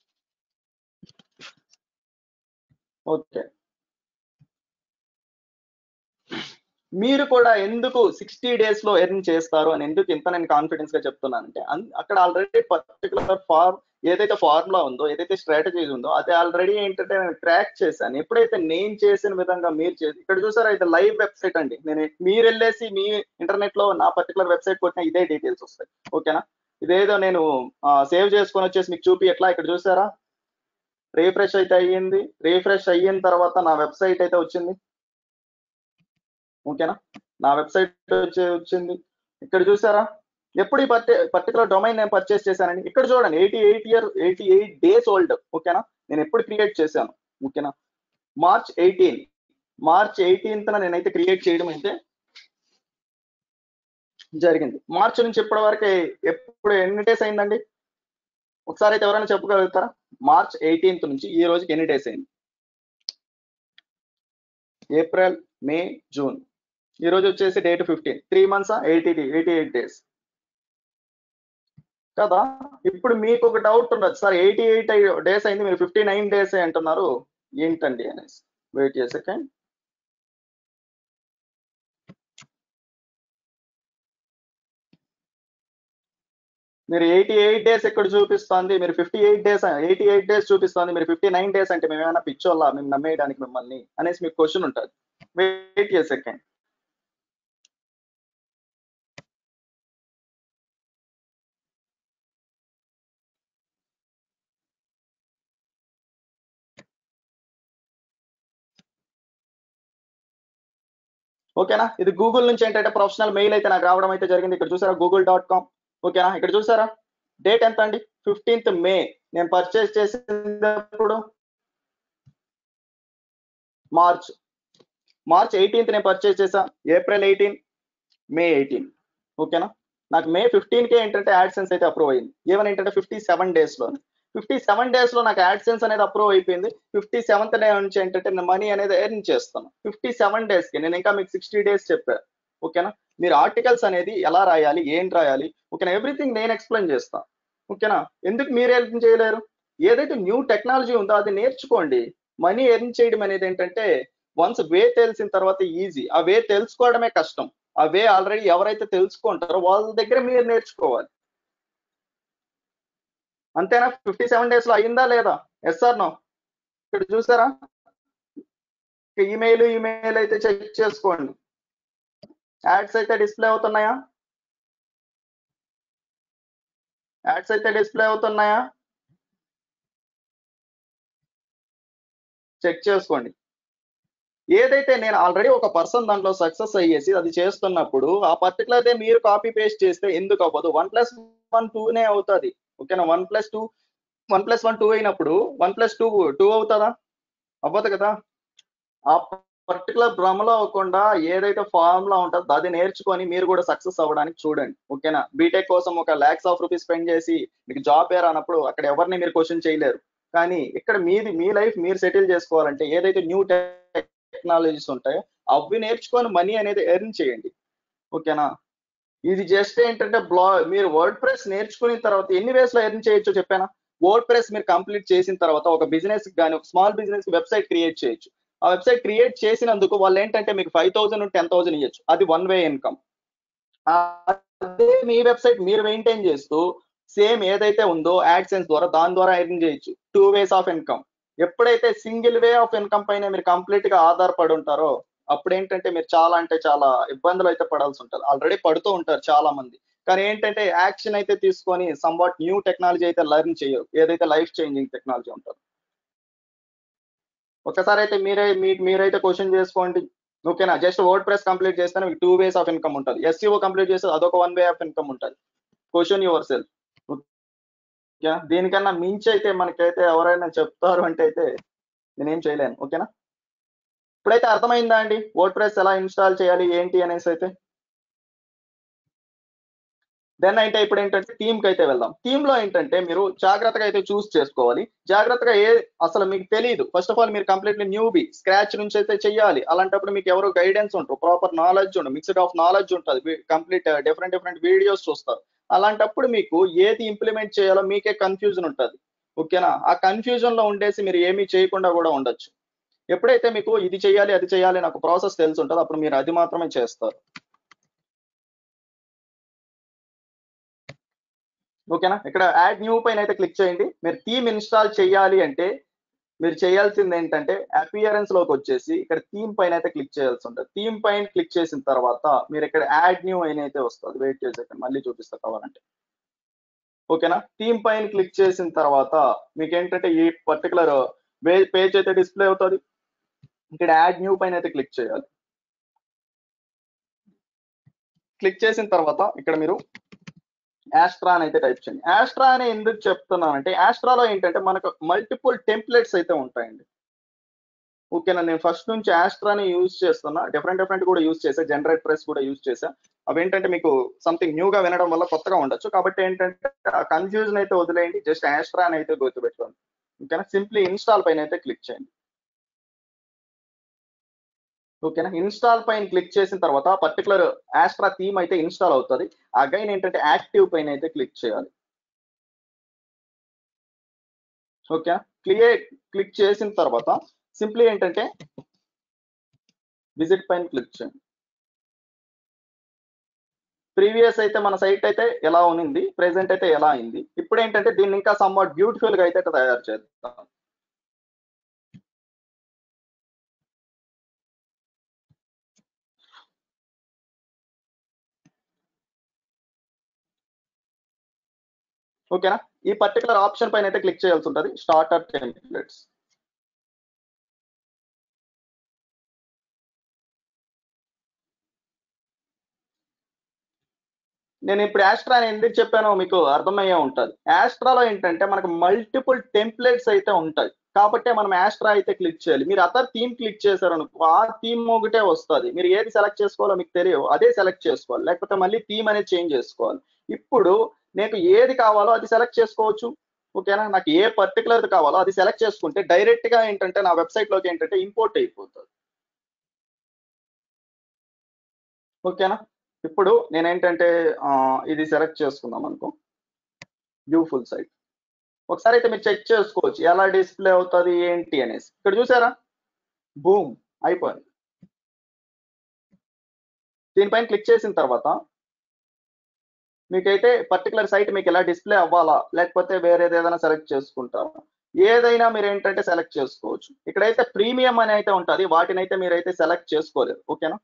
ఓకే మీరు కూడా ఎందుకు సిక్స్టీ డేస్ లో ఎర్న్ చేస్తారు అని ఎందుకు ఇంత నేను కాన్ఫిడెన్స్ గా చెప్తున్నానంటే అన్- అక్కడ ఆల్రెడీ పర్టికులర్ ఫార్మ్ ఏదైతే ఫార్ములా ఉందో ఏదైతే స్ట్రాటజీ ఉందో అది ఆల్రెడీ ఏంటంటే నేను ట్రాక్ చేశాను ఎప్పుడైతే నేను చేసిన విధంగా మీరు చేసి ఇక్కడ చూసారా ఇది లైవ్ వెబ్సైట్ అండి నేను మీరు వెళ్ళేసి మీ ఇంటర్నెట్ లో నా పర్టికులర్ వెబ్సైట్ కొట్టిన ఇదే డీటెయిల్స్ వస్తాయి ఓకేనా ఇదేదో నేను సేవ్ చేసుకొని వచ్చేసి మీకు చూపి ఎట్లా ఇక్కడ చూసారా రీఫ్రెష్ అయితే అయ్యింది రీఫ్రెష్ అయిన తర్వాత నా వెబ్సైట్ అయితే వచ్చింది ఓకేనా నా వెబ్సైట్ వచ్చి వచ్చింది ఇక్కడ చూసారా ఎప్పుడు ఈ పర్టి పర్టికులర్ డొమైన్ నేను పర్చేస్ చేశానండి ఇక్కడ చూడండి eighty eight year eighty eight days old ఓకేనా నేను ఎప్పుడు క్రియేట్ చేశాను ఓకేనా మార్చ్ ఎయిటీన్ మార్చ్ ఎయిటీన్త్ నేనైతే క్రియేట్ చేయడం అయితే జరిగింది మార్చ్ నుంచి ఇప్పటి వరకు ఎప్పుడు ఎన్ని డేస్ అయిందండి ఒకసారి అయితే ఎవరైనా చెప్పగలుగుతారా మార్చ్ ఎయిటీన్త్ నుంచి ఈ రోజుకి ఎన్ని డేస్ అయింది ఏప్రిల్ మే జూన్ ఈ రోజు వచ్చేసి date fifteen three months eighty eighty eight days కదా ఇప్పుడు మీకు ఒక డౌట్ ఉండదు సార్ ఎయిటీ ఎయిట్ డేస్ అయింది మీరు ఫిఫ్టీ నైన్ డేస్ అంటున్నారు ఏంటండి అనేసి వెయిట్ చేసే సెకండ్ మీరు ఎయిటీ ఎయిట్ డేస్ ఎక్కడ చూపిస్తుంది మీరు fifty eight days eighty eight days చూపిస్తుంది మీరు ఫిఫ్టీ నైన్ డేస్ అంటే మేము ఏమైనా పిచ్చోళ్ళ మేము నమ్మేయడానికి మిమ్మల్ని అనేసి మీకు క్వశ్చన్ ఉంటుంది వెయిట్ చేసే సెకండ్ ఓకేనా ఇది గూగుల్ నుంచి ఏంటంటే ప్రొఫెషనల్ మెయిల్ అయితే నాకు రావడం అయితే జరిగింది ఇక్కడ చూసారా గూగుల్ డాట్ కామ్ ఓకేనా ఇక్కడ చూసారా డేట్ ఎంత అండి ఫిఫ్టీన్త్ మే నేను పర్చేస్ చేసినప్పుడు మార్చ్ మార్చ్ ఎయిటీన్త్ నేను పర్చేస్ చేసా ఏప్రిల్ ఎయిటీన్ మే ఎయిటీన్ ఓకేనా నాకు మే ఫిఫ్టీన్ కే ఏంటంటే యాడ్సెన్స్ అయితే అప్రూవ్ అయింది ఏమని ఏంటంటే ఫిఫ్టీ సెవెన్ డేస్ లో ఫిఫ్టీ సెవెన్ డేస్ లో నాకు యాడ్సెన్స్ అనేది అప్రూవ్ అయిపోయింది ఫిఫ్టీ సెవెంత్ డే నుంచి ఏంటంటే నేను మనీ అనేది ఎర్న్ చేస్తాను ఫిఫ్టీ సెవెన్ డేస్ కి నేను ఇంకా మీకు సిక్స్టీ డేస్ చెప్పాను ఓకేనా మీరు ఆర్టికల్స్ అనేది ఎలా రాయాలి ఏం రాయాలి ఓకేనా ఎవ్రీథింగ్ నేను ఎక్స్ప్లెయిన్ చేస్తాను ఓకేనా ఎందుకు మీరు ఎర్న్ చేయలేరు ఏదైతే న్యూ టెక్నాలజీ ఉందో అది నేర్చుకోండి మనీ ఎర్న్ చేయడం అనేది ఏంటంటే వన్స్ వే తెలిసిన తర్వాత ఈజీ ఆ వే తెలుసుకోవడమే కష్టం ఆ వే ఆల్రెడీ ఎవరైతే తెలుసుకుంటారో వాళ్ళ దగ్గర మీరు నేర్చుకోవాలి అంతేనా ఫిఫ్టీ సెవెన్ డేస్ లో అయిందా లేదా ఎస్ సార్ నో ఇక్కడ చూసారా ఈమెయిల్ ఈమెయిల్ అయితే చెక్ చేసుకోండి యాడ్స్ అయితే డిస్ప్లే అవుతున్నాయా యాడ్స్ అయితే డిస్ప్లే అవుతున్నాయా చెక్ చేసుకోండి ఏదైతే నేను ఆల్రెడీ ఒక పర్సన్ దాంట్లో సక్సెస్ అయ్యేసి అది చేస్తున్నప్పుడు ఆ పర్టికులర్ దే మీరు కాపీ పేస్ట్ చేస్తే ఎందుకు అవ్వదు వన్ ప్లస్ వన్ టూనే అవుతుంది ఓకేనా one plus two one plus one two అయినప్పుడు వన్ ప్లస్ టూ టూ అవుతుందా అవ్వదు కదా ఆ పర్టికులర్ భ్రమలో అవ్వకుండా ఏదైతే ఫార్ములా ఉంటుందో అది నేర్చుకొని మీరు కూడా సక్సెస్ అవ్వడానికి చూడండి ఓకేనా బీటెక్ కోసం ఒక ల్యాక్స్ ఆఫ్ రూపీస్ స్పెండ్ చేసి మీకు జాబ్ ఏ రానప్పుడు అక్కడ ఎవరిని మీరు క్వశ్చన్ చేయలేరు కానీ ఇక్కడ మీది మీ లైఫ్ మీరు సెటిల్ చేసుకోవాలంటే ఏదైతే న్యూ టెక్నాలజీస్ ఉంటాయో అవి నేర్చుకొని మనీ అనేది ఎర్న్ చేయండి ఓకేనా ఇది జస్ట్ ఏంటంటే బ్లా మీరు వర్డ్ ప్రెస్ నేర్చుకున్న తర్వాత ఎన్ని వేస్ లో ఎర్న్ చేయొచ్చో చెప్పానా వర్డ్ ప్రెస్ మీరు కంప్లీట్ చేసిన తర్వాత ఒక బిజినెస్ కానీ ఒక స్మాల్ బిజినెస్ వెబ్సైట్ క్రియేట్ చేయొచ్చు ఆ వెబ్సైట్ క్రియేట్ చేసినందుకు వాళ్ళు ఏంటంటే మీకు ఫైవ్ థౌసండ్ టెన్ థౌసండ్ ఇవ్వచ్చు అది వన్ వే ఇన్కమ్ అదే మీ వెబ్సైట్ మీరు మెయింటైన్ చేస్తూ సేమ్ ఏదైతే ఉందో యాడ్సెన్స్ ద్వారా దాని ద్వారా ఎర్న్ చేయొచ్చు టూ వేస్ ఆఫ్ ఇన్కమ్ ఎప్పుడైతే సింగిల్ వే ఆఫ్ ఇన్కమ్ పైన మీరు కంప్లీట్ గా ఆధారపడి ఉంటారో అప్పుడు ఏంటంటే మీరు చాలా అంటే చాలా ఇబ్బందులు అయితే పడాల్సి ఉంటుంది ఆల్రెడీ పడుతూ ఉంటారు చాలా మంది కానీ ఏంటంటే యాక్షన్ అయితే తీసుకొని సంవాట్ న్యూ టెక్నాలజీ అయితే లెర్న్ చేయరు ఏదైతే లైఫ్ చేంజింగ్ టెక్నాలజీ ఉంటుందో ఒకసారి అయితే మీరే మీ- మీరైతే క్వశ్చన్ చేసుకోండి ఓకేనా జస్ట్ వర్డ్ ప్రెస్ కంప్లీట్ చేస్తే మీకు టూ వేస్ ఆఫ్ ఇన్కమ్ ఉంటుంది ఎస్సీఓ కంప్లీట్ చేస్తే అదొక వన్ వే ఆఫ్ ఇన్కమ్ ఉంటుంది క్వశ్చన్ యువర్ సెల్ఫ్ ఓకే దీనికన్నా మించి అయితే మనకైతే ఎవరైనా చెప్తారు అంటే అయితే నేనేం చేయలేను ఓకేనా ఇప్పుడైతే అర్థమైందా అండి వర్డ్ ప్రెస్ ఎలా ఇన్స్టాల్ చేయాలి ఏంటి అనేసి అయితే దెన్ అయితే ఇప్పుడు ఏంటంటే థీమ్ కి అయితే వెళ్దాం థీమ్ లో ఏంటంటే మీరు జాగ్రత్తగా అయితే చూస్ చేసుకోవాలి జాగ్రత్తగా ఏ అసలు మీకు తెలియదు ఫస్ట్ ఆఫ్ ఆల్ మీరు కంప్లీట్లీ న్యూబీ స్క్రాచ్ నుంచి అయితే చెయ్యాలి అలాంటప్పుడు మీకు ఎవరు గైడెన్స్ ఉంటారు ప్రాపర్ నాలెడ్జ్ ఉంటుంది మిక్స్డ్ ఆఫ్ నాలెడ్జ్ ఉంటుంది కంప్లీట్ డిఫరెంట్ డిఫరెంట్ వీడియోస్ చూస్తారు అలాంటప్పుడు మీకు ఏది ఇంప్లిమెంట్ చేయాలో మీకే కన్ఫ్యూజన్ ఉంటుంది ఓకేనా ఆ కన్ఫ్యూజన్ లో ఉండేసి మీరు ఏమీ చేయకుండా కూడా ఉండొచ్చు ఎప్పుడైతే మీకు ఇది చేయాలి అది చేయాలి నాకు ప్రాసెస్ తెలిసి ఉంటుందో అప్పుడు మీరు అది మాత్రమే చేస్తారు ఓకేనా ఇక్కడ యాడ్ న్యూ పైన అయితే క్లిక్ చేయండి మీరు థీమ్ ఇన్స్టాల్ చేయాలి అంటే మీరు చేయాల్సింది ఏంటంటే అపియరెన్స్ లోకి వచ్చేసి ఇక్కడ థీమ్ పైన అయితే క్లిక్ చేయాల్సి ఉంటుంది థీమ్ పైన క్లిక్ చేసిన తర్వాత మీరు ఇక్కడ యాడ్ న్యూ అయిన అయితే వస్తుంది వెయిట్ చేసి ఇక్కడ మళ్ళీ చూపిస్తా కావాలంటే ఓకేనా థీమ్ పైన క్లిక్ చేసిన తర్వాత మీకు ఏంటంటే ఈ పర్టికులర్ పేజ్ అయితే డిస్ప్లే అవుతుంది ఇక్కడ యాడ్ న్యూ పైన అయితే క్లిక్ చేయాలి క్లిక్ చేసిన తర్వాత ఇక్కడ మీరు యాస్ట్రా అని అయితే టైప్ చేయండి యాస్ట్రా అని ఎందుకు చెప్తున్నానంటే యాస్ట్రాలో ఏంటంటే మనకు మల్టిపుల్ టెంప్లెట్స్ అయితే ఉంటాయండి ఓకేనా నేను ఫస్ట్ నుంచి యాస్ట్రాని యూజ్ చేస్తున్నా డిఫరెంట్ డిఫరెంట్ కూడా యూజ్ చేసా జనరేట్ ప్రెస్ కూడా యూజ్ చేసా అవి ఏంటంటే మీకు సంథింగ్ న్యూగా వినడం వల్ల కొత్తగా ఉండొచ్చు కాబట్టి ఏంటంటే ఆ కన్ఫ్యూజన్ అయితే వదిలేయండి జస్ట్ యాస్ట్రా అని అయితే గుర్తుపెట్టుకోండి ఓకేనా సింప్లీ ఇన్స్టాల్ పైన అయితే క్లిక్ చేయండి ఓకేనా ఇన్స్టాల్ పైన క్లిక్ చేసిన తర్వాత పర్టికులర్ యాస్ట్రా థీమ్ అయితే ఇన్స్టాల్ అవుతుంది అగైన్ ఏంటంటే యాక్టివ్ పైన అయితే క్లిక్ చేయాలి ఓకే క్లియర్ క్లిక్ చేసిన తర్వాత సింప్లీ ఏంటంటే విజిట్ పైన క్లిక్ చేయండి ప్రీవియస్ అయితే మన సైట్ అయితే ఎలా ఉన్నింది ప్రెసెంట్ అయితే ఎలా అయింది ఇప్పుడు ఏంటంటే దీన్ని ఇంకా సమ్వాట్ బ్యూటిఫుల్ గా అయితే తయారు చేద్దాం ఓకేనా ఈ పర్టికులర్ ఆప్షన్ పైన అయితే క్లిక్ చేయాల్సి ఉంటుంది స్టార్టర్ టెంప్లెట్స్ నేను ఇప్పుడు యాస్ట్రా అని ఎందుకు చెప్పానో మీకు అర్థమయ్యే ఉంటుంది యాస్ట్రాలో ఏంటంటే మనకు మల్టిపుల్ టెంప్లెట్స్ అయితే ఉంటాయి కాబట్టి మనం యాస్ట్రా అయితే క్లిక్ చేయాలి మీరు అదర్ థీమ్ క్లిక్ చేశారనుకో ఆ థీమ్ ఒకటే వస్తుంది మీరు ఏది సెలెక్ట్ చేసుకోవాలో మీకు తెలియదు అదే సెలెక్ట్ చేసుకోవాలి లేకపోతే మళ్ళీ థీమ్ అనేది చేంజ్ చేసుకోవాలి ఇప్పుడు నీకు ఏది కావాలో అది సెలెక్ట్ చేసుకోవచ్చు ఓకేనా నాకు ఏ పర్టికులర్ కావాలో అది సెలెక్ట్ చేసుకుంటే డైరెక్ట్ గా ఏంటంటే నా వెబ్సైట్ లోకి ఏంటంటే ఇంపోర్ట్ అయిపోతుంది ఓకేనా ఇప్పుడు నేనేంటంటే ఆ, ఇది సెలెక్ట్ చేసుకుందాం అనుకో వ్యూ ఫుల్ సైట్ ఒకసారి అయితే మీరు చెక్ చేసుకోవచ్చు ఎలా డిస్ప్లే అవుతుంది ఏంటి అనేసి ఇక్కడ చూసారా బూమ్ అయిపోయింది దీనిపైన క్లిక్ చేసిన తర్వాత మీకైతే పర్టికులర్ సైట్ మీకు ఎలా డిస్ప్లే అవ్వాలా లేకపోతే వేరేది ఏదైనా సెలెక్ట్ చేసుకుంటారా ఏదైనా మీరు ఏంటంటే సెలెక్ట్ చేసుకోవచ్చు ఇక్కడైతే ప్రీమియం అని అయితే ఉంటుంది వాటిని అయితే మీరైతే సెలెక్ట్ చేసుకోలేరు ఓకేనా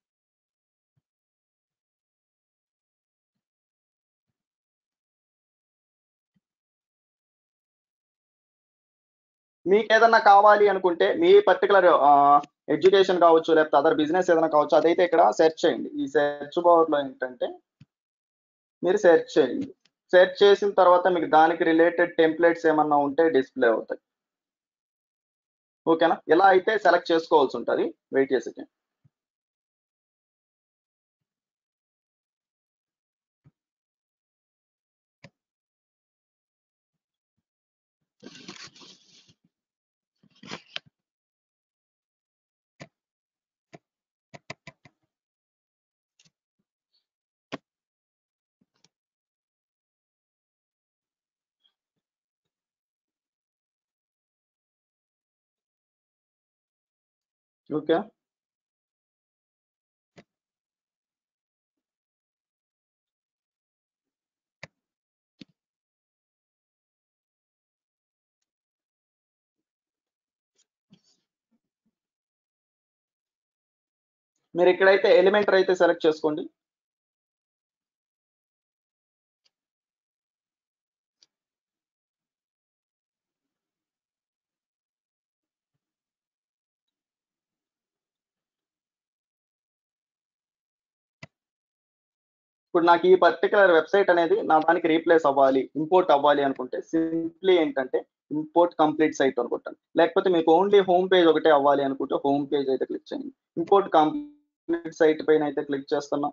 మీకు ఏదన్నా కావాలి అనుకుంటే మీ పర్టికులర్ ఎడ్యుకేషన్ కావచ్చు లేకపోతే అదర్ బిజినెస్ ఏదైనా కావచ్చు అదైతే ఇక్కడ సెర్చ్ చేయండి ఈ సెర్చ్ బార్ లో ఏంటంటే మీరు సెర్చ్ చేయండి సెర్చ్ చేసిన తర్వాత మీకు దానికి రిలేటెడ్ టెంప్లెట్స్ ఏమన్నా ఉంటే డిస్ప్లే అవుతాయి ఓకేనా ఇలా అయితే సెలెక్ట్ చేసుకోవాల్సి ఉంటుంది వెయిట్ చేసి ఓకే మీరు ఇక్కడైతే ఎలిమెంటర్ అయితే సెలెక్ట్ చేసుకోండి ఇప్పుడు నాకు ఈ పర్టికులర్ వెబ్సైట్ అనేది నా దానికి రీప్లేస్ అవ్వాలి ఇంపోర్ట్ అవ్వాలి అనుకుంటే సింప్లీ ఏంటంటే ఇంపోర్ట్ కంప్లీట్ సైట్ అనుకుంటాను లేకపోతే మీకు ఓన్లీ హోమ్ పేజ్ ఒకటే అవ్వాలి అనుకుంటే హోమ్ పేజ్ అయితే క్లిక్ చేయండి ఇంపోర్ట్ కంప్లీట్ సైట్ పైన అయితే క్లిక్ చేస్తున్నా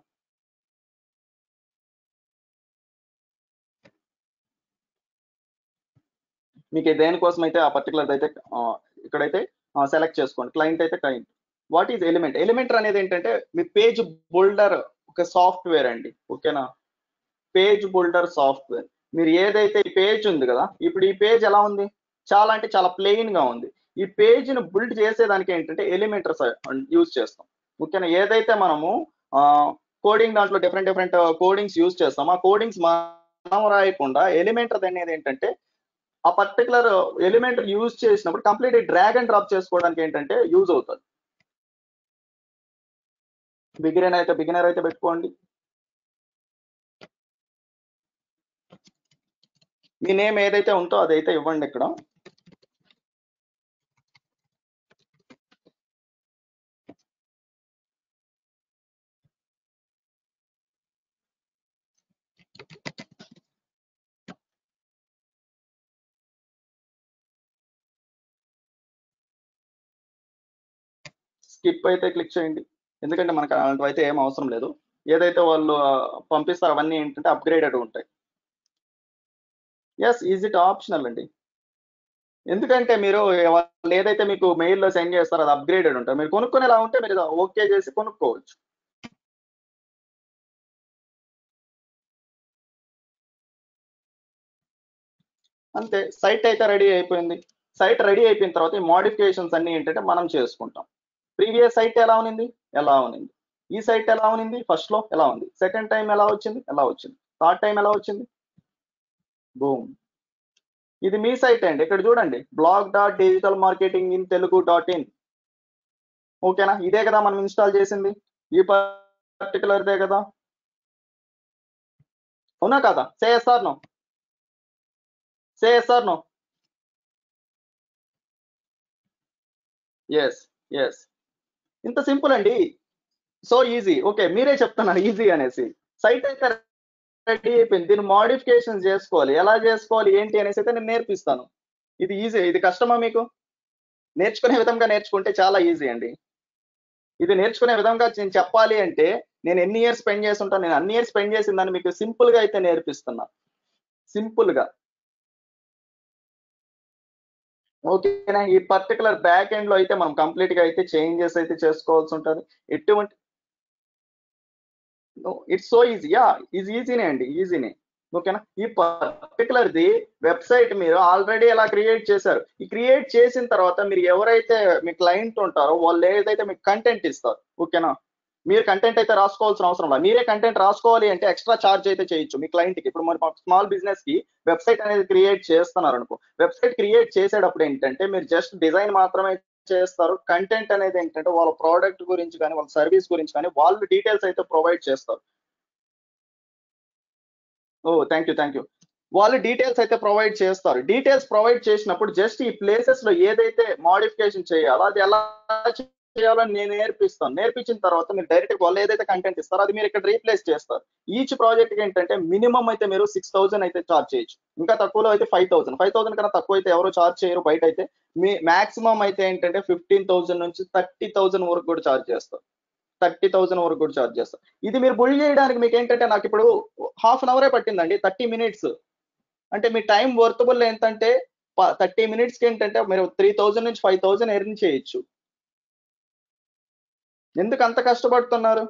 మీకు దేనికోసం అయితే ఆ పర్టికులర్ అయితే ఆ, ఇక్కడైతే సెలెక్ట్ చేసుకోండి క్లయింట్ అయితే client what is element Elementor అనేది ఏంటంటే మీ పేజ్ బోల్డర్ ఒక సాఫ్ట్వేర్ అండి ఓకేనా పేజ్ బోల్డర్ సాఫ్ట్వేర్ మీరు ఏదైతే ఈ పేజ్ ఉంది కదా ఇప్పుడు ఈ పేజ్ ఎలా ఉంది చాలా అంటే చాలా ప్లెయిన్ గా ఉంది ఈ పేజ్ ను బిల్డ్ చేసేదానికి ఏంటంటే ఎలిమెంటర్స్ యూజ్ చేస్తాం ఓకేనా ఏదైతే మనము కోడింగ్ దాంట్లో డిఫరెంట్ డిఫరెంట్ కోడింగ్స్ యూజ్ చేస్తాం ఆ కోడింగ్స్ మనం రాయకుండా ఎలిమెంటర్ అనేది ఏంటంటే ఆ పర్టికులర్ ఎలిమెంట్ యూజ్ చేసినప్పుడు కంప్లీట్ డ్రాగ్ అండ్ డ్రాప్ చేసుకోవడానికి ఏంటంటే యూజ్ అవుతుంది బిగినర్ అయితే బిగినర్ అయితే పెట్టుకోండి మీ నేమ్ ఏదైతే ఉందో అదైతే ఇవ్వండి ఇక్కడ స్కిప్ అయితే క్లిక్ చేయండి ఎందుకంటే మనకు అలాంటివి అయితే ఏం అవసరం లేదు ఏదైతే వాళ్ళు ఆ, పంపిస్తారో అవన్నీ ఏంటంటే అప్గ్రేడెడ్ ఉంటాయి ఎస్ ఈజ్ ఇట్ ఆప్షనల్ అండి ఎందుకంటే మీరు వాళ్ళు ఏదైతే మీకు మెయిల్లో సెండ్ చేస్తారో అది అప్గ్రేడెడ్ ఉంటుంది మీరు కొనుక్కునేలా ఉంటే మీరు ఓకే చేసి కొనుక్కోవచ్చు అంతే సైట్ అయితే రెడీ అయిపోయింది సైట్ రెడీ అయిపోయిన తర్వాత ఈ మోడిఫికేషన్స్ అన్ని ఏంటంటే మనం చేసుకుంటాం ప్రీవియస్ సైట్ ఎలా ఉంది ఎలా ఉంది ఈ సైట్ ఎలా ఉంది ఫస్ట్ లో ఎలా ఉంది సెకండ్ టైం ఎలా వచ్చింది ఎలా వచ్చింది థర్డ్ టైం ఎలా వచ్చింది బూమ్ ఇది మీ సైట్ అండి ఇక్కడ చూడండి blog dot digital marketing in Telugu dot in ఓకేనా ఇదే కదా మనం ఇన్స్టాల్ చేసింది ఈ పర్టికులర్ దే కదా అవునా కదా CSR no CSR no yes yes ఇంత సింపుల్ అండి సో ఈజీ ఓకే మీరే చెప్తున్నారు ఈజీ అనేసి సైట్ అయితే రెడీ అయిపోయింది దీన్ని మోడిఫికేషన్ చేసుకోవాలి ఎలా చేసుకోవాలి ఏంటి అనేసి అయితే నేను నేర్పిస్తాను ఇది ఈజీ ఇది కష్టమా మీకు నేర్చుకునే విధంగా నేర్చుకుంటే చాలా ఈజీ అండి ఇది నేర్చుకునే విధంగా నేను చెప్పాలి అంటే నేను ఎన్ని ఇయర్స్ స్పెండ్ చేసి ఉంటాను నేను అన్ని ఇయర్స్ స్పెండ్ చేసిన దాన్ని మీకు సింపుల్ గా అయితే నేర్పిస్తున్నా సింపుల్ గా ఓకేనా ఈ పర్టికులర్ బ్యాక్ ఎండ్ లో అయితే మనం కంప్లీట్ గా అయితే చేంజెస్ అయితే చేసుకోవాల్సి ఉంటుంది ఎటువంటి ఇట్స్ సో ఈజీ యా ఇది ఈజీనే అండి ఈజీనే ఓకేనా ఈ పర్టికులర్ ది వెబ్సైట్ మీరు ఆల్రెడీ ఎలా క్రియేట్ చేశారు ఈ క్రియేట్ చేసిన తర్వాత మీరు ఎవరైతే మీ క్లయింట్ ఉంటారో వాళ్ళు ఏదైతే మీకు కంటెంట్ ఇస్తారు ఓకేనా మీరు కంటెంట్ అయితే రాసుకోవాల్సిన అవసరం లేదు మీరే కంటెంట్ రాసుకోవాలి అంటే ఎక్స్ట్రా చార్జ్ అయితే చేయొచ్చు మీ క్లయింట్ కి ఇప్పుడు మన స్మాల్ బిజినెస్ కి వెబ్సైట్ అనేది క్రియేట్ చేస్తున్నారు అనుకో వెబ్సైట్ క్రియేట్ చేసేటప్పుడు ఏంటంటే మీరు జస్ట్ డిజైన్ మాత్రమే చేస్తారు కంటెంట్ అనేది ఏంటంటే వాళ్ళ ప్రోడక్ట్ గురించి కానీ వాళ్ళ సర్వీస్ గురించి కానీ వాళ్ళు డీటెయిల్స్ అయితే ప్రొవైడ్ చేస్తారు oh thank you thank you వాళ్ళు డీటెయిల్స్ అయితే ప్రొవైడ్ చేస్తారు డీటెయిల్స్ ప్రొవైడ్ చేసినప్పుడు జస్ట్ ఈ ప్లేసెస్ లో ఏదైతే మోడిఫికేషన్ చేయాలో అది ఎలా చేయాలో నేను నేర్పిస్తాను నేర్పించిన తర్వాత మీరు డైరెక్ట్ వాళ్ళు ఏదైతే కంటెంట్ ఇస్తారో అది మీరు ఇక్కడ రీప్లేస్ చేస్తారు ఈచ్ ప్రాజెక్ట్ ఏంటంటే మినిమం అయితే మీరు సిక్స్ థౌసండ్ అయితే చార్జ్ చేయొచ్చు ఇంకా తక్కువలో అయితే ఫైవ్ థౌసండ్ ఫైవ్ థౌసండ్ కన్నా తక్కువ అయితే ఎవరు చార్జ్ చేయరు బయట అయితే మీ మాక్సిమం అయితే ఏంటంటే ఫిఫ్టీన్ థౌసండ్ నుంచి థర్టీ థౌసండ్ వరకు కూడా చార్జ్ చేస్తారు థర్టీ థౌసండ్ వరకు కూడా చార్జ్ చేస్తారు ఇది మీరు బుల్ చేయడానికి మీకు ఏంటంటే నాకు ఇప్పుడు హాఫ్ అన్ అవరే పట్టిందండి థర్టీ మినిట్స్ అంటే మీ టైం వర్తబుల్ ఏంటంటే థర్టీ మినిట్స్ కి ఏంటంటే మీరు త్రీ థౌసండ్ నుంచి ఫైవ్ థౌసండ్ ఎర్న్ చేయొచ్చు ఎందుకు అంత కష్టపడుతున్నారు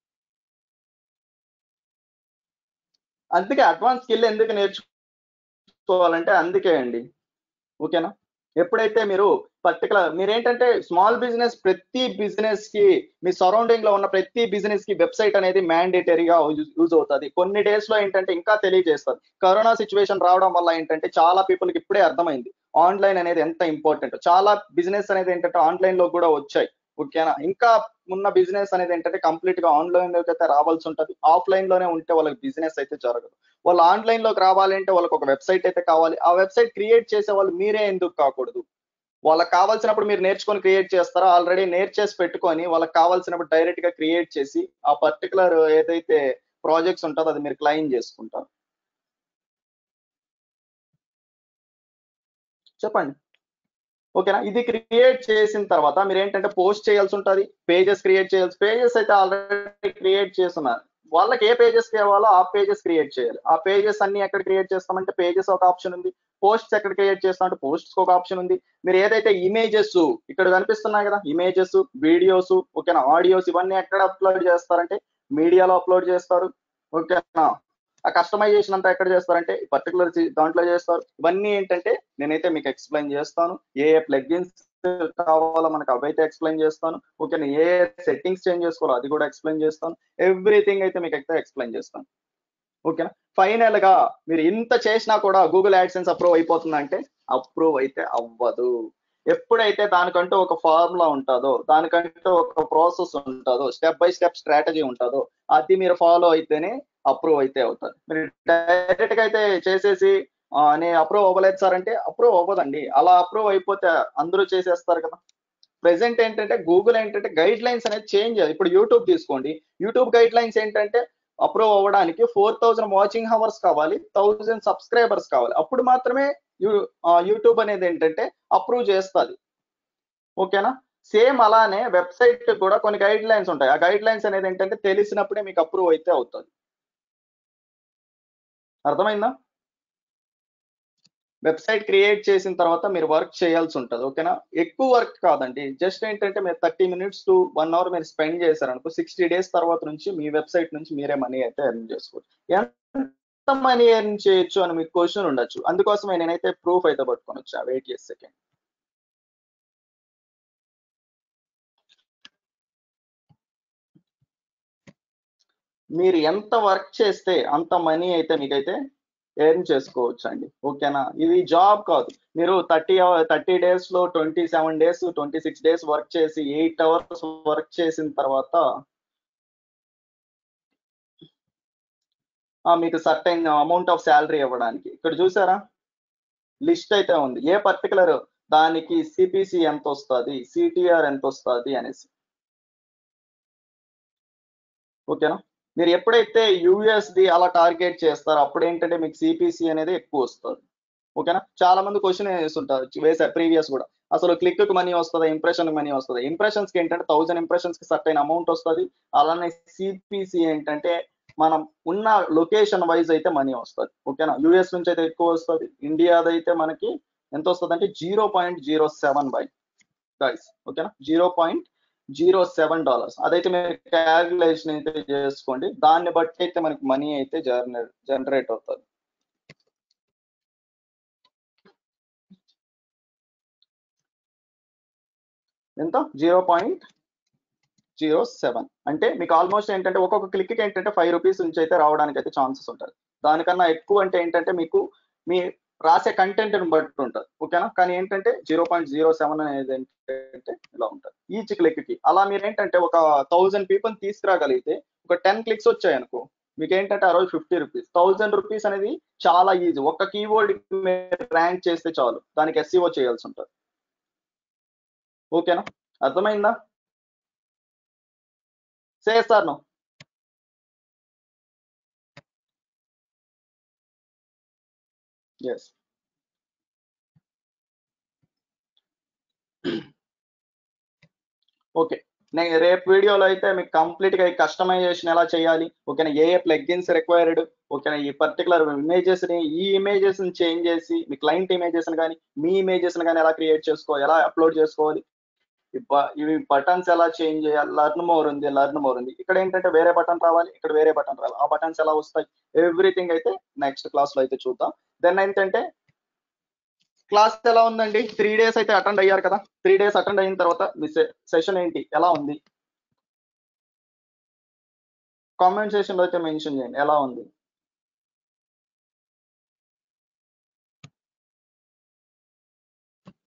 అందుకే అడ్వాన్స్ స్కిల్ ఎందుకు నేర్చుకోవాలంటే అందుకే అండి ఓకేనా ఎప్పుడైతే మీరు పర్టికులర్ మీరేంటంటే స్మాల్ బిజినెస్ ప్రతి బిజినెస్ కి మీ సరౌండింగ్ లో ఉన్న ప్రతి బిజినెస్ కి వెబ్సైట్ అనేది మ్యాండేటరీగా యూజ్ అవుతుంది కొన్ని డేస్ లో ఏంటంటే ఇంకా తెలియజేస్తారు కరోనా సిచ్యువేషన్ రావడం వల్ల ఏంటంటే చాలా పీపుల్ కి ఇప్పుడే అర్థమైంది ఆన్లైన్ అనేది ఎంత ఇంపార్టెంట్ చాలా బిజినెస్ అనేది ఏంటంటే ఆన్లైన్ లో కూడా వచ్చాయి ఓకేనా ఇంకా ఉన్న బిజినెస్ అనేది ఏంటంటే కంప్లీట్ గా ఆన్లైన్ లోకి అయితే రావాల్సి ఉంటుంది ఆఫ్లైన్ లోనే ఉంటే వాళ్ళకి బిజినెస్ అయితే జరగదు వాళ్ళు ఆన్లైన్ లోకి రావాలంటే వాళ్ళకి ఒక వెబ్సైట్ అయితే కావాలి ఆ వెబ్సైట్ క్రియేట్ చేసే వాళ్ళు మీరే ఎందుకు కాకూడదు వాళ్ళకి కావాల్సినప్పుడు మీరు నేర్చుకొని క్రియేట్ చేస్తారో ఆల్రెడీ నేర్చేసి పెట్టుకొని వాళ్ళకి కావాల్సినప్పుడు డైరెక్ట్ గా క్రియేట్ చేసి ఆ పర్టికులర్ ఏదైతే ప్రాజెక్ట్స్ ఉంటుందో అది మీరు క్లైమ్ చేసుకుంటారు చెప్పండి ఓకేనా ఇది క్రియేట్ చేసిన తర్వాత మీరు ఏంటంటే పోస్ట్ చేయాల్సి ఉంటుంది పేజెస్ క్రియేట్ చేయాల్సి పేజెస్ అయితే ఆల్రెడీ క్రియేట్ చేస్తున్నారు వాళ్ళకి ఏ పేజెస్ కావాలో ఆ పేజెస్ క్రియేట్ చేయాలి ఆ పేజెస్ అన్ని ఎక్కడ క్రియేట్ చేస్తామంటే పేజెస్ ఒక ఆప్షన్ ఉంది పోస్ట్స్ ఎక్కడ క్రియేట్ చేస్తామంటే పోస్ట్స్ ఒక ఆప్షన్ ఉంది మీరు ఏదైతే ఇమేజెస్ ఇక్కడ కనిపిస్తున్నాయి కదా ఇమేజెస్ వీడియోస్ ఓకేనా ఆడియోస్ ఇవన్నీ ఎక్కడ అప్లోడ్ చేస్తారంటే మీడియాలో అప్లోడ్ చేస్తారు ఓకేనా ఆ కస్టమైజేషన్ అంతా ఎక్కడ చేస్తారంటే పర్టికులర్ దాంట్లో చేస్తారు ఇవన్నీ ఏంటంటే నేనైతే మీకు ఎక్స్ప్లెయిన్ చేస్తాను ఏ ఏ ప్లగ్ఇన్స్ కావాలో మనకు అవైతే ఎక్స్ప్లెయిన్ చేస్తాను ఓకేనా ఏ సెట్టింగ్స్ చేంజ్ చేసుకోవాలో అది కూడా ఎక్స్ప్లెయిన్ చేస్తాను ఎవ్రీథింగ్ అయితే మీకు అయితే ఎక్స్ప్లెయిన్ చేస్తాను ఓకేనా ఫైనల్ గా మీరు ఇంత చేసినా కూడా గూగుల్ యాడ్సెన్స్ అప్రూవ్ అయిపోతుందంటే అప్రూవ్ అయితే అవ్వదు ఎప్పుడైతే దానికంటూ ఒక ఫార్ములా ఉంటుందో దానికంటూ ఒక ప్రాసెస్ ఉంటుందో స్టెప్ బై స్టెప్ స్ట్రాటజీ ఉంటుందో అది మీరు ఫాలో అయితేనే అప్రూవ్ అయితే అవుతుంది మీరు డైరెక్ట్ గా అయితే చేసేసి ఆ, నేను అప్రూవ్ అవ్వలేదు సార్ అంటే అప్రూవ్ అవ్వదండి అలా అప్రూవ్ అయిపోతే అందరూ చేసేస్తారు కదా ప్రెసెంట్ ఏంటంటే గూగుల్ ఏంటంటే గైడ్ లైన్స్ అనేది చేంజ్ ఇప్పుడు యూట్యూబ్ తీసుకోండి యూట్యూబ్ గైడ్ లైన్స్ ఏంటంటే అప్రూవ్ అవ్వడానికి ఫోర్ థౌజండ్ వాచింగ్ హవర్స్ కావాలి థౌజండ్ సబ్స్క్రైబర్స్ కావాలి అప్పుడు మాత్రమే యూ- ఆ, యూట్యూబ్ అనేది ఏంటంటే అప్రూవ్ చేస్తుంది ఓకేనా సేమ్ అలానే వెబ్సైట్ కూడా కొన్ని గైడ్ లైన్స్ ఉంటాయి ఆ గైడ్ లైన్స్ అనేది ఏంటంటే తెలిసినప్పుడే మీకు అప్రూవ్ అయితే అవుతుంది అర్థమైందా వెబ్సైట్ క్రియేట్ చేసిన తర్వాత మీరు వర్క్ చేయాల్సి ఉంటుంది ఓకేనా ఎక్కువ వర్క్ కాదండి జస్ట్ ఏంటంటే మీరు thirty minutes to one hour మీరు స్పెండ్ చేశారనుకో సిక్స్టీ డేస్ తర్వాత నుంచి మీ వెబ్సైట్ నుంచి మీరే మనీ అయితే ఎర్న్ చేసుకోవచ్చు ఎంత మనీ ఎర్న్ చేయొచ్చు అని మీకు క్వశ్చన్ ఉండొచ్చు అందుకోసమే నేనైతే ప్రూఫ్ అయితే పట్టుకొని వచ్చా వెయిట్ చేసి సెకండ్ మీరు ఎంత వర్క్ చేస్తే అంత మనీ అయితే మీకైతే ఎర్న్ చేసుకోవచ్చు అండి ఓకేనా ఇది జాబ్ కాదు మీరు థర్టీ థర్టీ డేస్ లో twenty seven days twenty six days work చేసి ఎయిట్ అవర్స్ వర్క్ చేసిన తర్వాత ఆ, మీకు సర్టైన్ అమౌంట్ ఆఫ్ శాలరీ ఇవ్వడానికి ఇక్కడ చూసారా లిస్ట్ అయితే ఉంది ఏ పర్టికులర్ దానికి సిపిసి ఎంత వస్తుంది సిటిఆర్ ఎంత వస్తుంది అనేసి ఓకేనా మీరు ఎప్పుడైతే యుఎస్డి అలా టార్గెట్ చేస్తారో అప్పుడు ఏంటంటే మీకు సిపిసి అనేది ఎక్కువ వస్తుంది ఓకేనా చాలా మంది క్వశ్చన్ వేస్తుంటారు వేసారు ప్రీవియస్ కూడా అసలు క్లిక్ కి మనీ వస్తుంది ఇంప్రెషన్ మనీ వస్తుంది ఇంప్రెషన్స్ కి ఏంటంటే థౌసండ్ ఇంప్రెషన్స్ కి సర్టైన్ అమౌంట్ వస్తుంది అలానే సిపిసి ఏంటంటే మనం ఉన్న లొకేషన్ వైజ్ అయితే మనీ వస్తుంది ఓకేనా యుఎస్ నుంచి అయితే ఎక్కువ వస్తుంది ఇండియాది అయితే మనకి ఎంత వస్తుంది అంటే zero point zero seven bye guys ఓకేనా zero point zero seven dollars అదైతే మీరు క్యాలిక్యులేషన్ అయితే చేసుకోండి దాన్ని బట్టి అయితే మనకి మనీ అయితే జనరేట్ అవుతుంది ఎంత జీరో పాయింట్ జీరో సెవెన్ అంటే మీకు ఆల్మోస్ట్ ఏంటంటే ఒక్కొక్క క్లిక్ ఏంటంటే ఫైవ్ రూపీస్ నుంచి అయితే రావడానికి అయితే ఛాన్సెస్ ఉంటుంది దానికన్నా ఎక్కువ అంటే ఏంటంటే మీకు మీ రాసే కంటెంట్ బట్టి ఉంటుంది ఓకేనా కానీ ఏంటంటే జీరో పాయింట్ జీరో సెవెన్ అనేది ఏంటంటే ఇలా ఉంటుంది ఈచ్ క్లిక్ కి అలా మీరు ఏంటంటే ఒక థౌజండ్ పీపుల్ తీసుకురాగలిగితే ఒక టెన్ క్లిక్స్ వచ్చాయి అనుకో మీకు ఏంటంటే ఆ రోజు ఫిఫ్టీ రూపీస్ థౌజండ్ రూపీస్ అనేది చాలా ఈజీ ఒక్క కీబోర్డ్ ర్యాంక్ చేస్తే చాలు దానికి ఎస్సీఓ చేయాల్సి ఉంటుంది ఓకేనా అర్థమైందా చేస్తారు నువ్వు ఎస్ ఓకే నేను రేపు వీడియోలో అయితే మీకు కంప్లీట్ గా ఈ కస్టమైజేషన్ ఎలా చేయాలి ఓకేనా ఏ ఏ ప్లగ్ఇన్స్ రిక్వైర్డ్ ఓకేనా ఈ పర్టికులర్ ఇమేజెస్ ని ఈ ఇమేజెస్ ని చేంజ్ చేసి మీ క్లయింట్ ఇమేజెస్ కానీ మీ ఇమేజెస్ కానీ ఎలా క్రియేట్ చేసుకోవాలి ఎలా అప్లోడ్ చేసుకోవాలి ఈ బ- ఇవి బటన్స్ ఎలా చేంజ్ చేయాలి లర్న్ మోర్ ఉంది లర్న్ మోర్ ఉంది ఇక్కడ ఏంటంటే వేరే బటన్ రావాలి ఇక్కడ వేరే బటన్ రావాలి ఆ బటన్స్ ఎలా వస్తాయి ఎవ్రీథింగ్ అయితే నెక్స్ట్ క్లాస్ లో అయితే చూద్దాం దెన్ ఏంటంటే క్లాస్ ఎలా ఉందండి త్రీ డేస్ అయితే అటెండ్ అయ్యారు కదా త్రీ డేస్ అటెండ్ అయిన తర్వాత మీ సెషన్ ఏంటి ఎలా ఉంది కామెంట్ సెషన్ లో అయితే మెన్షన్ చేయండి ఎలా ఉంది